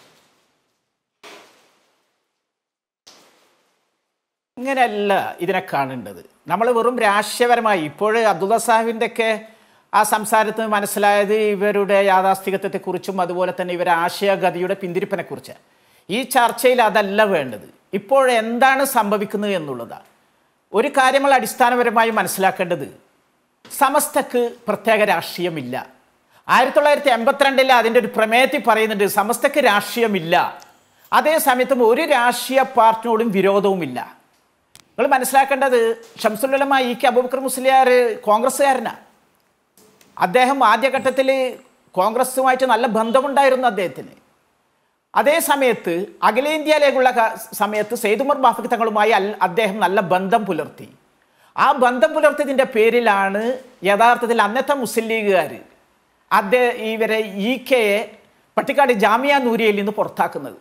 ഇങ്ങനെയല്ല ഇതിനെ കാണേണ്ടത് നമ്മൾ വെറും രാഷ്ട്രീയപരമായി ഇപ്പോൾ അബ്ദുള്ള സാഹിബിൻ്റെ ഒക്കെ ആ സംസാരത്തിൽ നിന്ന് മനസ്സിലായത് ഇവരുടെ യാഥാസ്ഥികത്വത്തെക്കുറിച്ചും അതുപോലെ തന്നെ ഇവരുടെ ആശയഗതിയുടെ പിന്തിരിപ്പിനെക്കുറിച്ച് ഈ ചർച്ചയിൽ അതല്ല വേണ്ടത് ഇപ്പോൾ എന്താണ് സംഭവിക്കുന്നത് എന്നുള്ളതാണ് ഒരു കാര്യങ്ങൾ അടിസ്ഥാനപരമായി മനസ്സിലാക്കേണ്ടത് സമസ്തക്ക് പ്രത്യേക രാഷ്ട്രീയമില്ല ആയിരത്തി തൊള്ളായിരത്തി എൺപത്തിരണ്ടിൽ അതിൻ്റെ ഒരു പ്രമേയത്തിൽ പറയുന്നുണ്ട് സമസ്തക്ക് രാഷ്ട്രീയമില്ല അതേ സമയത്തും ഒരു രാഷ്ട്രീയ പാർട്ടിയോടും വിരോധവുമില്ല നിങ്ങൾ മനസ്സിലാക്കേണ്ടത് ഷംസുലുലമ ഇ കെ അബൂബക്കർ മുസ്ലിയാർ കോൺഗ്രസ്സുകാരനാണ് അദ്ദേഹം ആദ്യഘട്ടത്തിൽ കോൺഗ്രസുമായിട്ട് നല്ല ബന്ധമുണ്ടായിരുന്നു അദ്ദേഹത്തിന് അതേ സമയത്ത് അഖിലേന്ത്യയിലേക്കുള്ള ക- സമയത്ത് സെയ്തുമർ ബാഫക് തങ്ങളുമായി അൽ- അദ്ദേഹം നല്ല ബന്ധം പുലർത്തി ആ ബന്ധം പുലർത്തിയതിൻ്റെ പേരിലാണ് യഥാർത്ഥത്തിൽ അന്നത്തെ മുസ്ലിം ലീഗുകാർ അദ്ദേഹം ഇവരെ ഇ കെയെ പട്ടിക്കാട് ജാമിയ നൂരിയയിൽ നിന്ന് പുറത്താക്കുന്നത്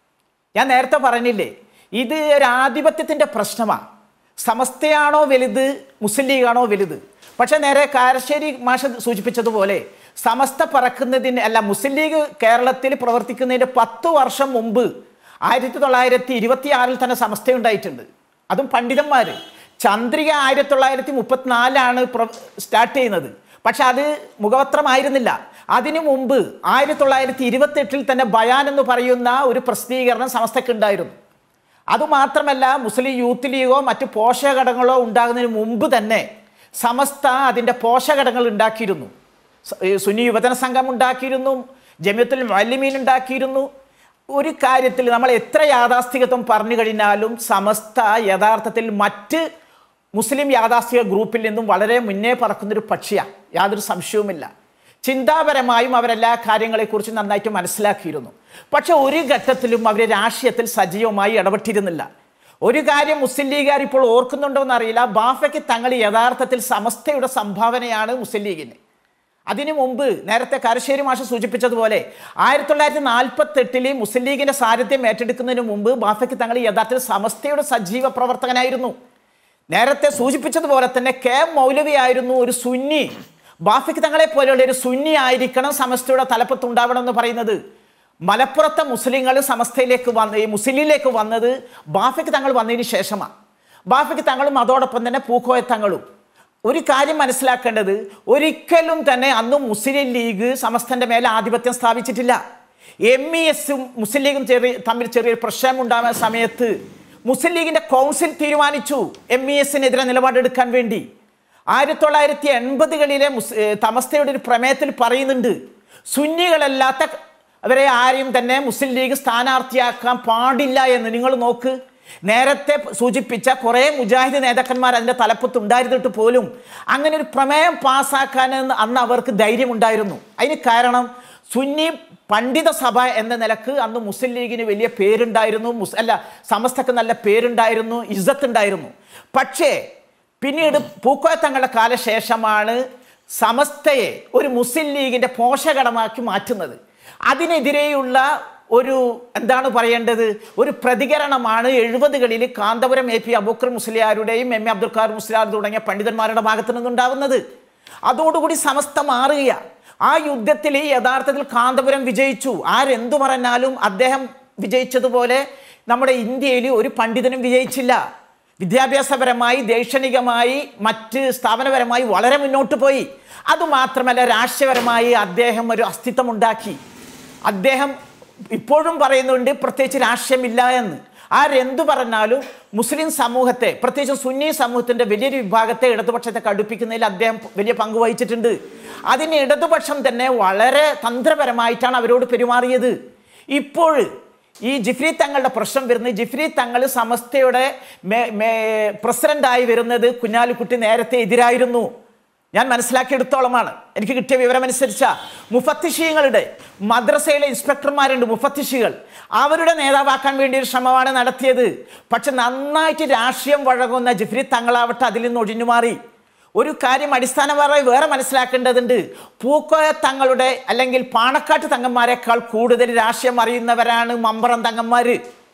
ഞാൻ നേരത്തെ പറഞ്ഞില്ലേ ഇത് ഒരു ആധിപത്യത്തിൻ്റെ പ്രശ്നമാണ് സമസ്തയാണോ വലുത് മുസ്ലിം ലീഗാണോ വലുത് പക്ഷെ നേരെ കാരശ്ശേരി മാഷ സൂചിപ്പിച്ചതുപോലെ സമസ്ത പറക്കുന്നതിന് അല്ല മുസ്ലിം ലീഗ് കേരളത്തിൽ പ്രവർത്തിക്കുന്നതിൻ്റെ പത്ത് വർഷം മുമ്പ് ആയിരത്തി തൊള്ളായിരത്തി ഇരുപത്തി ആറിൽ തന്നെ സമസ്ത ഉണ്ടായിട്ടുണ്ട് അതും പണ്ഡിതന്മാർ ചന്ദ്രിക ആയിരത്തി തൊള്ളായിരത്തി മുപ്പത്തിനാലാണ് സ്റ്റാർട്ട് ചെയ്യുന്നത് പക്ഷെ അത് മുഖപത്രമായിരുന്നില്ല അതിനു മുമ്പ് ആയിരത്തി തൊള്ളായിരത്തി ഇരുപത്തെട്ടിൽ തന്നെ ബയാൻ എന്ന് പറയുന്ന ഒരു പ്രസിദ്ധീകരണം സമസ്തക്ക് ഉണ്ടായിരുന്നു അതുമാത്രമല്ല മുസ്ലിം യൂത്ത് ലീഗോ മറ്റ് പോഷകഘടകങ്ങളോ ഉണ്ടാകുന്നതിന് മുമ്പ് തന്നെ സമസ്ത അതിൻ്റെ പോഷകഘടകങ്ങൾ ഉണ്ടാക്കിയിരുന്നു സ- ഈ സുന്നി യുവജന സംഘം ഉണ്ടാക്കിയിരുന്നു ജമിയത്തുൽ മല്ലിമീൻ ഉണ്ടാക്കിയിരുന്നു ഒരു കാര്യത്തിൽ നമ്മൾ എത്ര യാഥാസ്ഥികത്വം പറഞ്ഞു കഴിഞ്ഞാലും സമസ്ത യഥാർത്ഥത്തിൽ മറ്റ് മുസ്ലിം യാഥാസ്ഥിക ഗ്രൂപ്പിൽ നിന്നും വളരെ മുന്നേ പറക്കുന്നൊരു പക്ഷിയാണ് യാതൊരു സംശയവുമില്ല ചിന്താപരമായും അവരെല്ലാ കാര്യങ്ങളെക്കുറിച്ച് നന്നായിട്ട് മനസ്സിലാക്കിയിരുന്നു പക്ഷെ ഒരു ഘട്ടത്തിലും അവർ രാഷ്ട്രീയത്തിൽ സജീവമായി ഇടപെട്ടിരുന്നില്ല ഒരു കാര്യം മുസ്ലിം ലീഗുകാർ ഇപ്പോൾ ഓർക്കുന്നുണ്ടോ എന്നറിയില്ല ബാഫയ്ക്ക് തങ്ങൾ യഥാർത്ഥത്തിൽ സമസ്തയുടെ സംഭാവനയാണ് മുസ്ലിം ലീഗിന് അതിനു മുമ്പ് നേരത്തെ കരശ്ശേരി മാഷ സൂചിപ്പിച്ചതുപോലെ ആയിരത്തി തൊള്ളായിരത്തി നാൽപ്പത്തി എട്ടില് മുസ്ലിം ലീഗിന്റെ സാരഥ്യം ഏറ്റെടുക്കുന്നതിന് മുമ്പ് ബാഫയ്ക്ക് തങ്ങൾ യഥാർത്ഥത്തിൽ സമസ്തയുടെ സജീവ പ്രവർത്തകനായിരുന്നു നേരത്തെ സൂചിപ്പിച്ചതുപോലെ തന്നെ കെ എം മൗലവി ആയിരുന്നു ഒരു സുന്നി ബാഫിക്ക് തങ്ങളെ പോലെയുള്ള ഒരു സുന്നി ആയിരിക്കണം സമസ്തയുടെ തലപ്പത്ത് ഉണ്ടാവണം എന്ന് പറയുന്നത് മലപ്പുറത്തെ മുസ്ലിങ്ങൾ സമസ്തയിലേക്ക് വന്ന് ഈ മുസ്ലിമിലേക്ക് വന്നത് ബാഫിക്ക് തങ്ങൾ വന്നതിന് ശേഷമാണ് ബാഫിക്ക് തങ്ങളും അതോടൊപ്പം തന്നെ പൂക്കോയ തങ്ങളും ഒരു കാര്യം മനസ്സിലാക്കേണ്ടത് ഒരിക്കലും തന്നെ അന്ന് മുസ്ലിം ലീഗ് സമസ്തന്റെ മേലെ ആധിപത്യം സ്ഥാപിച്ചിട്ടില്ല എം ഇ എസും മുസ്ലിം ലീഗും ചെറിയ തമ്മിൽ ചെറിയൊരു പ്രശ്നം ഉണ്ടാകുന്ന സമയത്ത് മുസ്ലിം ലീഗിന്റെ കൗൺസിൽ തീരുമാനിച്ചു എം ഇ എസിനെതിരെ നിലപാടെടുക്കാൻ വേണ്ടി ആയിരത്തി തൊള്ളായിരത്തി എൺപതുകളിലെ മുസ് ഏ, തമസ്തയുടെ ഒരു പ്രമേയത്തിൽ പറയുന്നുണ്ട് സുന്നികളല്ലാത്ത അവരെ ആരെയും തന്നെ മുസ്ലിം ലീഗ് സ്ഥാനാർത്ഥിയാക്കാൻ പാടില്ല എന്ന് നിങ്ങൾ നോക്ക് നേരത്തെ സൂചിപ്പിച്ച കുറേ മുജാഹിദ് നേതാക്കന്മാർ അതിൻ്റെ തലപ്പത്ത് ഉണ്ടായിരുന്നിട്ട് പോലും അങ്ങനെ ഒരു പ്രമേയം പാസ്സാക്കാൻ അന്ന് അവർക്ക് ധൈര്യമുണ്ടായിരുന്നു അതിന് കാരണം സുന്നി പണ്ഡിത സഭ എന്ന നിലക്ക് അന്ന് മുസ്ലിം ലീഗിന് വലിയ പേരുണ്ടായിരുന്നു മുസ് അല്ല സമസ്തക്ക് നല്ല പേരുണ്ടായിരുന്നു ഇസ്സത്ത് ഉണ്ടായിരുന്നു പക്ഷേ പിന്നീട് പൂക്കോയ തങ്ങളുടെ കാലശേഷമാണ് സമസ്തയെ ഒരു മുസ്ലിം ലീഗിന്റെ പോഷകടമാക്കി മാറ്റുന്നത് അതിനെതിരെയുള്ള ഒരു എന്താണ് പറയേണ്ടത് ഒരു പ്രതികരണമാണ് എഴുപതുകളിൽ കാന്തപുരം എ പി അബൂക്കർ മുസ്ലിയാരുടെയും എം എ അബ്ദുൽ ഖാർ മുസ്ലിയാർ തുടങ്ങിയ പണ്ഡിതന്മാരുടെ ഭാഗത്തു നിന്നുണ്ടാവുന്നത് അതോടുകൂടി സമസ്ത മാറുക ആ യുദ്ധത്തിൽ യഥാർത്ഥത്തിൽ കാന്തപുരം വിജയിച്ചു ആരെന്തു പറഞ്ഞാലും അദ്ദേഹം വിജയിച്ചതുപോലെ നമ്മുടെ ഇന്ത്യയിൽ ഒരു പണ്ഡിതനും വിജയിച്ചില്ല വിദ്യാഭ്യാസപരമായി ദൈക്ഷണികമായി മറ്റ് സ്ഥാപനപരമായി വളരെ മുന്നോട്ട് പോയി അതുമാത്രമല്ല രാഷ്ട്രീയപരമായി അദ്ദേഹം ഒരു അസ്തിത്വം ഉണ്ടാക്കി അദ്ദേഹം ഇപ്പോഴും പറയുന്നുണ്ട് പ്രത്യേകിച്ച് രാഷ്ട്രീയമില്ല എന്ന് ആരെന്തു പറഞ്ഞാലും മുസ്ലിം സമൂഹത്തെ പ്രത്യേകിച്ച് സുന്നി സമൂഹത്തിന്റെ വലിയൊരു വിഭാഗത്തെ ഇടതുപക്ഷത്തെ കടുപ്പിക്കുന്നതിൽ അദ്ദേഹം വലിയ പങ്ക് വഹിച്ചിട്ടുണ്ട് അതിന് ഇടതുപക്ഷം തന്നെ വളരെ തന്ത്രപരമായിട്ടാണ് അവരോട് പെരുമാറിയത് ഇപ്പോൾ ഈ ജിഫ്രി തങ്ങളുടെ പ്രശ്നം വരുന്നത് ജിഫ്രി തങ്ങൾ സമസ്തയുടെ മേ- മേ- പ്രസിഡന്റായി വരുന്നത് കുഞ്ഞാലിക്കുട്ടി നേരത്തെ എതിരായിരുന്നു ഞാൻ മനസ്സിലാക്കിയെടുത്തോളമാണ് എനിക്ക് കിട്ടിയ വിവരമനുസരിച്ച മുഫത്തിഷീങ്ങളുടെ മദ്രസയിലെ ഇൻസ്പെക്ടർമാരുണ്ട് മുഫത്തിഷികൾ അവരുടെ നേതാവാക്കാൻ വേണ്ടി ഒരു ശ്രമമാണ് നടത്തിയത് പക്ഷെ നന്നായിട്ട് രാഷ്ട്രീയം വഴങ്ങുന്ന ജിഫ്രി തങ്ങളാവട്ടെ അതിൽ നിന്ന് ഒഴിഞ്ഞു മാറി ഒരു കാര്യം അടിസ്ഥാനപരമായി വേറെ മനസ്സിലാക്കേണ്ടതുണ്ട് പൂക്കോയ തങ്ങളുടെ അല്ലെങ്കിൽ പാണക്കാട്ട് തങ്ങന്മാരെക്കാൾ കൂടുതൽ രാഷ്ട്രീയം അറിയുന്നവരാണ് മമ്പറം തങ്ങന്മാര്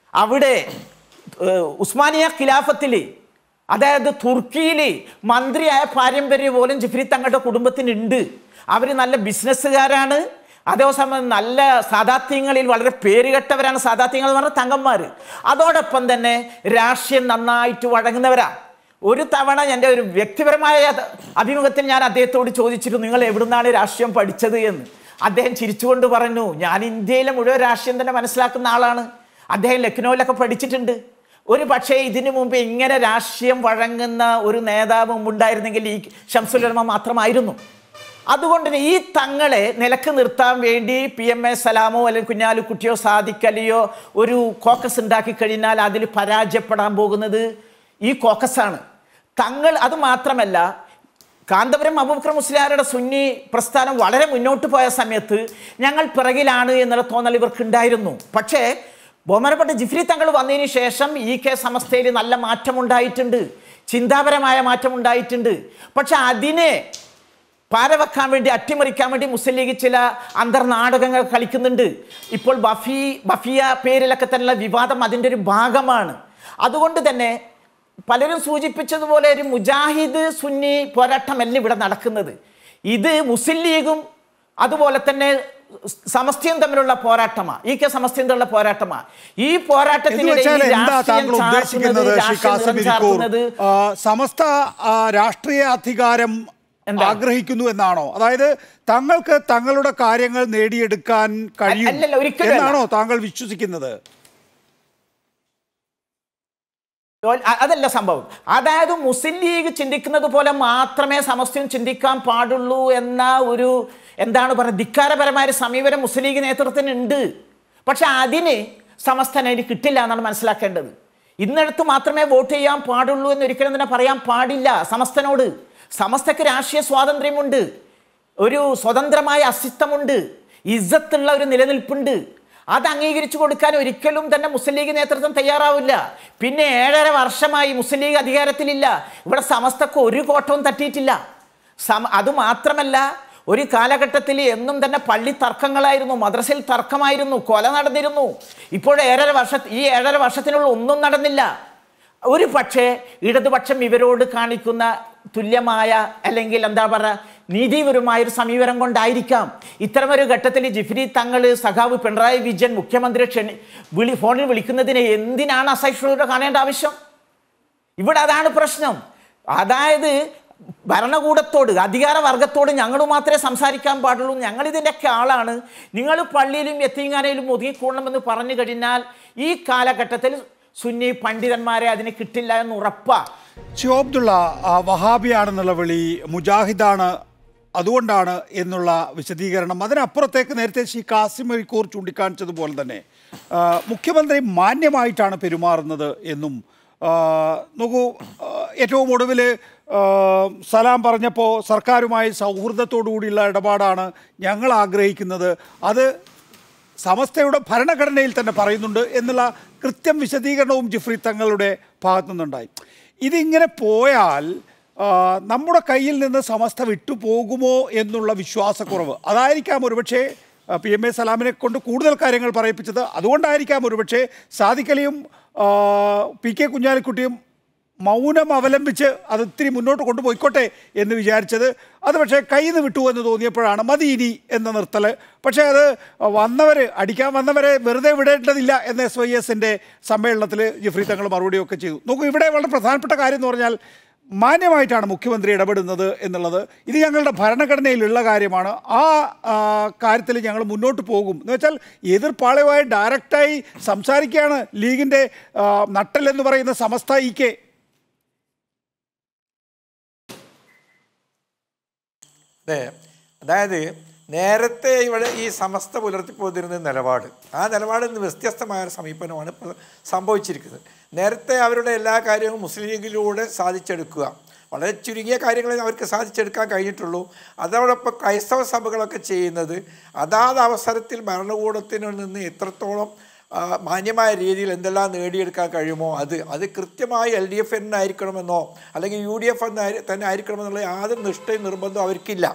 അവിടെ ഏഹ്, ഉസ്മാനിയ ഖിലാഫത്തിൽ അതായത് തുർക്കിയിൽ മന്ത്രിയായ പാരമ്പര്യം പോലും ജിഫ്രി തങ്ങളുടെ കുടുംബത്തിനുണ്ട് അവർ നല്ല ബിസിനസ്സുകാരാണ് അതേസമയം നല്ല സാദാത്യങ്ങളിൽ വളരെ പേരുകെട്ടവരാണ് സാദാത്യങ്ങൾ എന്ന് പറഞ്ഞാൽ തങ്കന്മാർ അതോടൊപ്പം തന്നെ രാഷ്ട്രീയം നന്നായിട്ട് വഴങ്ങുന്നവരാ ഒരു തവണ എൻ്റെ ഒരു വ്യക്തിപരമായ അഭിമുഖത്തിൽ ഞാൻ അദ്ദേഹത്തോട് ചോദിച്ചിരുന്നു നിങ്ങൾ എവിടുന്നാണ് രാഷ്ട്രീയം പഠിച്ചത് എന്ന് അദ്ദേഹം ചിരിച്ചുകൊണ്ട് പറഞ്ഞു ഞാൻ ഇന്ത്യയിലെ മുഴുവൻ രാഷ്ട്രീയം തന്നെ മനസ്സിലാക്കുന്ന ആളാണ് അദ്ദേഹം ലക്നൌവിലൊക്കെ പഠിച്ചിട്ടുണ്ട് ഒരു പക്ഷേ ഇതിനു മുമ്പ് ഇങ്ങനെ രാഷ്ട്രീയം വഴങ്ങുന്ന ഒരു നേതാവും ഉണ്ടായിരുന്നെങ്കിൽ ഈ ഷംസുലർമ മാത്രമായിരുന്നു അതുകൊണ്ട് തന്നെ ഈ തങ്ങളെ നിലക്ക് നിർത്താൻ വേണ്ടി പി എം എ സലാമോ അല്ലെങ്കിൽ കുഞ്ഞാലിക്കുട്ടിയോ സാദിഖലിയോ ഒരു കോക്കസ് ഉണ്ടാക്കി കഴിഞ്ഞാൽ അതിൽ പരാജയപ്പെടാൻ പോകുന്നത് ഈ കോക്കസാണ് തങ്ങൾ അത് മാത്രമല്ല കാന്തപുരം അബൂബക്കർ മുസ്ലിയാരുടെ സുന്നി പ്രസ്ഥാനം വളരെ മുന്നോട്ട് പോയ സമയത്ത് ഞങ്ങൾ പിറകിലാണ് എന്നുള്ള തോന്നൽ ഇവർക്കുണ്ടായിരുന്നു പക്ഷേ ബഹുമാനപ്പെട്ട ജിഫ്രി തങ്ങൾ വന്നതിന് ശേഷം ഈ കെ സമസ്തയിൽ നല്ല മാറ്റമുണ്ടായിട്ടുണ്ട് ചിന്താപരമായ മാറ്റമുണ്ടായിട്ടുണ്ട് പക്ഷെ അതിനെ പാരവെക്കാൻ വേണ്ടി അട്ടിമറിക്കാൻ വേണ്ടി മുസ്ലിം ലീഗ് ചില അന്തർനാടകങ്ങൾ കളിക്കുന്നുണ്ട് ഇപ്പോൾ ബഫി ബഫിയ പേരിലൊക്കെ തന്നെയുള്ള വിവാദം അതിൻ്റെ ഒരു ഭാഗമാണ് അതുകൊണ്ട് തന്നെ പലരും സൂചിപ്പിച്ചതുപോലെ ഒരു മുജാഹിദ് സുന്നി പോരാട്ടമല്ല ഇവിടെ നടക്കുന്നത് ഇത് മുസ്ലിം ലീഗും അതുപോലെ തന്നെ സമസ്തയും തമ്മിലുള്ള പോരാട്ടമാണ് ഈ കെ സമസ്തയും തമ്മിലുള്ള പോരാട്ടമാണ് ഈ എന്ന് പോരാട്ടത്തിനിടയിൽ വെച്ചാൽ എന്താ രാഷ്ട്രീയം താങ്കൾ ഉദ്ദേശിക്കുന്നത് ചാർത്തുന്നത്, ശ്രീ രാഷ്ട്രീയം കാസിം നിറം ഇരിക്കൂർ ചാർത്തുന്നത് ആ, സമസ്ത ആ, രാഷ്ട്രീയ അധികാരം എന്താ? ആഗ്രഹിക്കുന്നു എന്നാണോ അതായത് തങ്ങൾക്ക് തങ്ങളുടെ കാര്യങ്ങൾ നേടിയെടുക്കാൻ കഴിയും അല്ലല്ല, ഒരിക്കലും അല്ല. എന്നാണോ താങ്കൾ വിശ്വസിക്കുന്നത് അ- അതല്ല സംഭവം അതായത് മുസ്ലിം ലീഗ് ചിന്തിക്കുന്നത് പോലെ മാത്രമേ സമസ്തയും ചിന്തിക്കാൻ പാടുള്ളൂ എന്ന ഒരു എന്താണ് പറയുക ധിക്കാരപരമായ ഒരു സമീപനം മുസ്ലിം ലീഗ് നേതൃത്വത്തിന് ഉണ്ട് പക്ഷെ അതിന് സമസ്തന് അതിന് കിട്ടില്ല എന്നാണ് മനസ്സിലാക്കേണ്ടത് ഇന്നടുത്ത് മാത്രമേ വോട്ട് ചെയ്യാൻ പാടുള്ളൂ എന്ന് ഒരിക്കലും തന്നെ പറയാൻ പാടില്ല സമസ്തനോട് സമസ്തക്ക് രാഷ്ട്രീയ സ്വാതന്ത്ര്യമുണ്ട് ഒരു സ്വതന്ത്രമായ അസ്തിത്വമുണ്ട് ഇസ്സത്തുള്ള ഒരു നിലനിൽപ്പുണ്ട് അത് അംഗീകരിച്ചു കൊടുക്കാൻ ഒരിക്കലും തന്നെ മുസ്ലിം ലീഗ് നേതൃത്വം തയ്യാറാവില്ല പിന്നെ ഏഴര വർഷമായി മുസ്ലിം ലീഗ് അധികാരത്തിലില്ല ഇവിടെ സമസ്തക്ക് ഒരു കോട്ടവും തട്ടിയിട്ടില്ല സമ അത് മാത്രമല്ല ഒരു കാലഘട്ടത്തിൽ എന്നും തന്നെ പള്ളി തർക്കങ്ങളായിരുന്നു മദ്രസയിൽ തർക്കമായിരുന്നു കൊല നടന്നിരുന്നു ഇപ്പോൾ ഏഴര വർഷ ഈ ഏഴര വർഷത്തിനുള്ള ഒന്നും നടന്നില്ല ഒരു പക്ഷേ ഇടതുപക്ഷം ഇവരോട് കാണിക്കുന്ന തുല്യമായ അല്ലെങ്കിൽ എന്താ പറയുക നീതിപരമായ ഒരു സമീപനം കൊണ്ടായിരിക്കാം ഇത്തരമൊരു ഘട്ടത്തിൽ ജിഫ്രി തങ്ങൾ സഖാവ് പിണറായി വിജയൻ മുഖ്യമന്ത്രിയെ ക്ഷണി വിളി ഫോണിൽ വിളിക്കുന്നതിന് എന്തിനാണ് അസഹിഷ്ണുത കാണേണ്ട ആവശ്യം ഇവിടെ അതാണ് പ്രശ്നം അതായത് ഭരണകൂടത്തോട് അധികാരവർഗത്തോട് ഞങ്ങൾ മാത്രമേ സംസാരിക്കാൻ പാടുള്ളൂ ഞങ്ങൾ ഇതിൻ്റെയൊക്കെ ആളാണ് നിങ്ങൾ പള്ളിയിലും എത്തിങ്ങാനയിലും ഒതുങ്ങിക്കൂടണമെന്ന് പറഞ്ഞു കഴിഞ്ഞാൽ ഈ കാലഘട്ടത്തിൽ സുന്നി പണ്ഡിതന്മാരെ അതിന് കിട്ടില്ല എന്ന് ഉറപ്പാ ഷിയോബ്ദുള്ള ആ, വഹാബിയാണെന്നുള്ള വിളി മുജാഹിദാണ് അതുകൊണ്ടാണ് എന്നുള്ള വിശദീകരണം അതിനപ്പുറത്തേക്ക് നേരത്തെ ശ്രീ കാസിം അരിക്കൂർ ചൂണ്ടിക്കാണിച്ചതുപോലെ തന്നെ ആ, മുഖ്യമന്ത്രി മാന്യമായിട്ടാണ് പെരുമാറുന്നത് എന്നും ആ, നോക്കൂ ആ, ഏറ്റവും ഒടുവിൽ സലാം പറഞ്ഞപ്പോൾ സർക്കാരുമായി സൗഹൃദത്തോടു കൂടിയുള്ള ഇടപാടാണ് ഞങ്ങൾ ആഗ്രഹിക്കുന്നത് അത് സമസ്തയുടെ ഭരണഘടനയിൽ തന്നെ പറയുന്നുണ്ട് എന്നുള്ള കൃത്യം വിശദീകരണവും ജിഫ്രി തങ്ങളുടെ ഭാഗത്തു നിന്നുണ്ടായി ഇതിങ്ങനെ പോയാൽ ആ, നമ്മുടെ കയ്യിൽ നിന്ന് സമസ്ത വിട്ടുപോകുമോ എന്നുള്ള വിശ്വാസക്കുറവ് അതായിരിക്കാം ഒരുപക്ഷെ ആ, പി എം എ സലാമിനെ കൊണ്ട് കൂടുതൽ കാര്യങ്ങൾ പറയിപ്പിച്ചത് അതുകൊണ്ടായിരിക്കാം ഒരുപക്ഷെ സാദിഖലിയും ആ, പി കെ കുഞ്ഞാലിക്കുട്ടിയും മൗനം അവലംബിച്ച് അത് ഇത്തിരി മുന്നോട്ട് കൊണ്ടുപോയിക്കോട്ടെ എന്ന് വിചാരിച്ചത് അത് പക്ഷേ കയ്യിൽ നിന്ന് വിട്ടു എന്ന് തോന്നിയപ്പോഴാണ് മതി ഇനി എന്ന നിർത്തൽ പക്ഷേ അത് വന്നവർ അടിക്കാൻ വന്നവരെ വെറുതെ വിടേണ്ടതില്ല എന്ന എസ് വൈ എസിൻ്റെ സമ്മേളനത്തിൽ ജിഫ്രി തങ്ങൾ മറുപടിയൊക്കെ ചെയ്തു നോക്കൂ ഇവിടെ വളരെ പ്രധാനപ്പെട്ട കാര്യം എന്ന് പറഞ്ഞാൽ മാന്യമായിട്ടാണ് മുഖ്യമന്ത്രി ഇടപെടുന്നത് എന്നുള്ളത് ഇത് ഞങ്ങളുടെ ഭരണഘടനയിലുള്ള കാര്യമാണ് ആ ആ, കാര്യത്തിൽ ഞങ്ങൾ മുന്നോട്ട് പോകും എന്ന് വെച്ചാൽ എതിർപ്പാളുമായി ഡയറക്റ്റായി സംസാരിക്കുകയാണ് ലീഗിൻ്റെ ആ, നട്ടലെന്ന് പറയുന്ന സമസ്ത ഇ കെ അതെ അതായത് നേരത്തെ ഇവിടെ ഈ സമസ്ത പുലർത്തിപ്പോതിരുന്ന നിലപാട് ആ നിലപാടിൽ നിന്ന് വ്യത്യസ്തമായ ഒരു സമീപനമാണ് ഇപ്പോൾ സംഭവിച്ചിരിക്കുന്നത് നേരത്തെ അവരുടെ എല്ലാ കാര്യങ്ങളും മുസ്ലിം ലീഗിലൂടെ സാധിച്ചെടുക്കുക വളരെ ചുരുങ്ങിയ കാര്യങ്ങളെ അവർക്ക് സാധിച്ചെടുക്കാൻ കഴിഞ്ഞിട്ടുള്ളൂ അതോടൊപ്പം ക്രൈസ്തവ സഭകളൊക്കെ ചെയ്യുന്നത് അതാത് അവസരത്തിൽ ഭരണകൂടത്തിൽ നിന്ന് എത്രത്തോളം ആ, മാന്യമായ രീതിയിൽ എന്തെല്ലാം നേടിയെടുക്കാൻ കഴിയുമോ അത് അത് കൃത്യമായി എൽ ഡി എഫ് തന്നെ ആയിരിക്കണമെന്നോ അല്ലെങ്കിൽ യു ഡി എഫ് തന്നെ ആയി- തന്നെ ആയിരിക്കണമെന്നുള്ള യാതൊരു നിഷ്ഠയും നിർബന്ധവും അവർക്കില്ല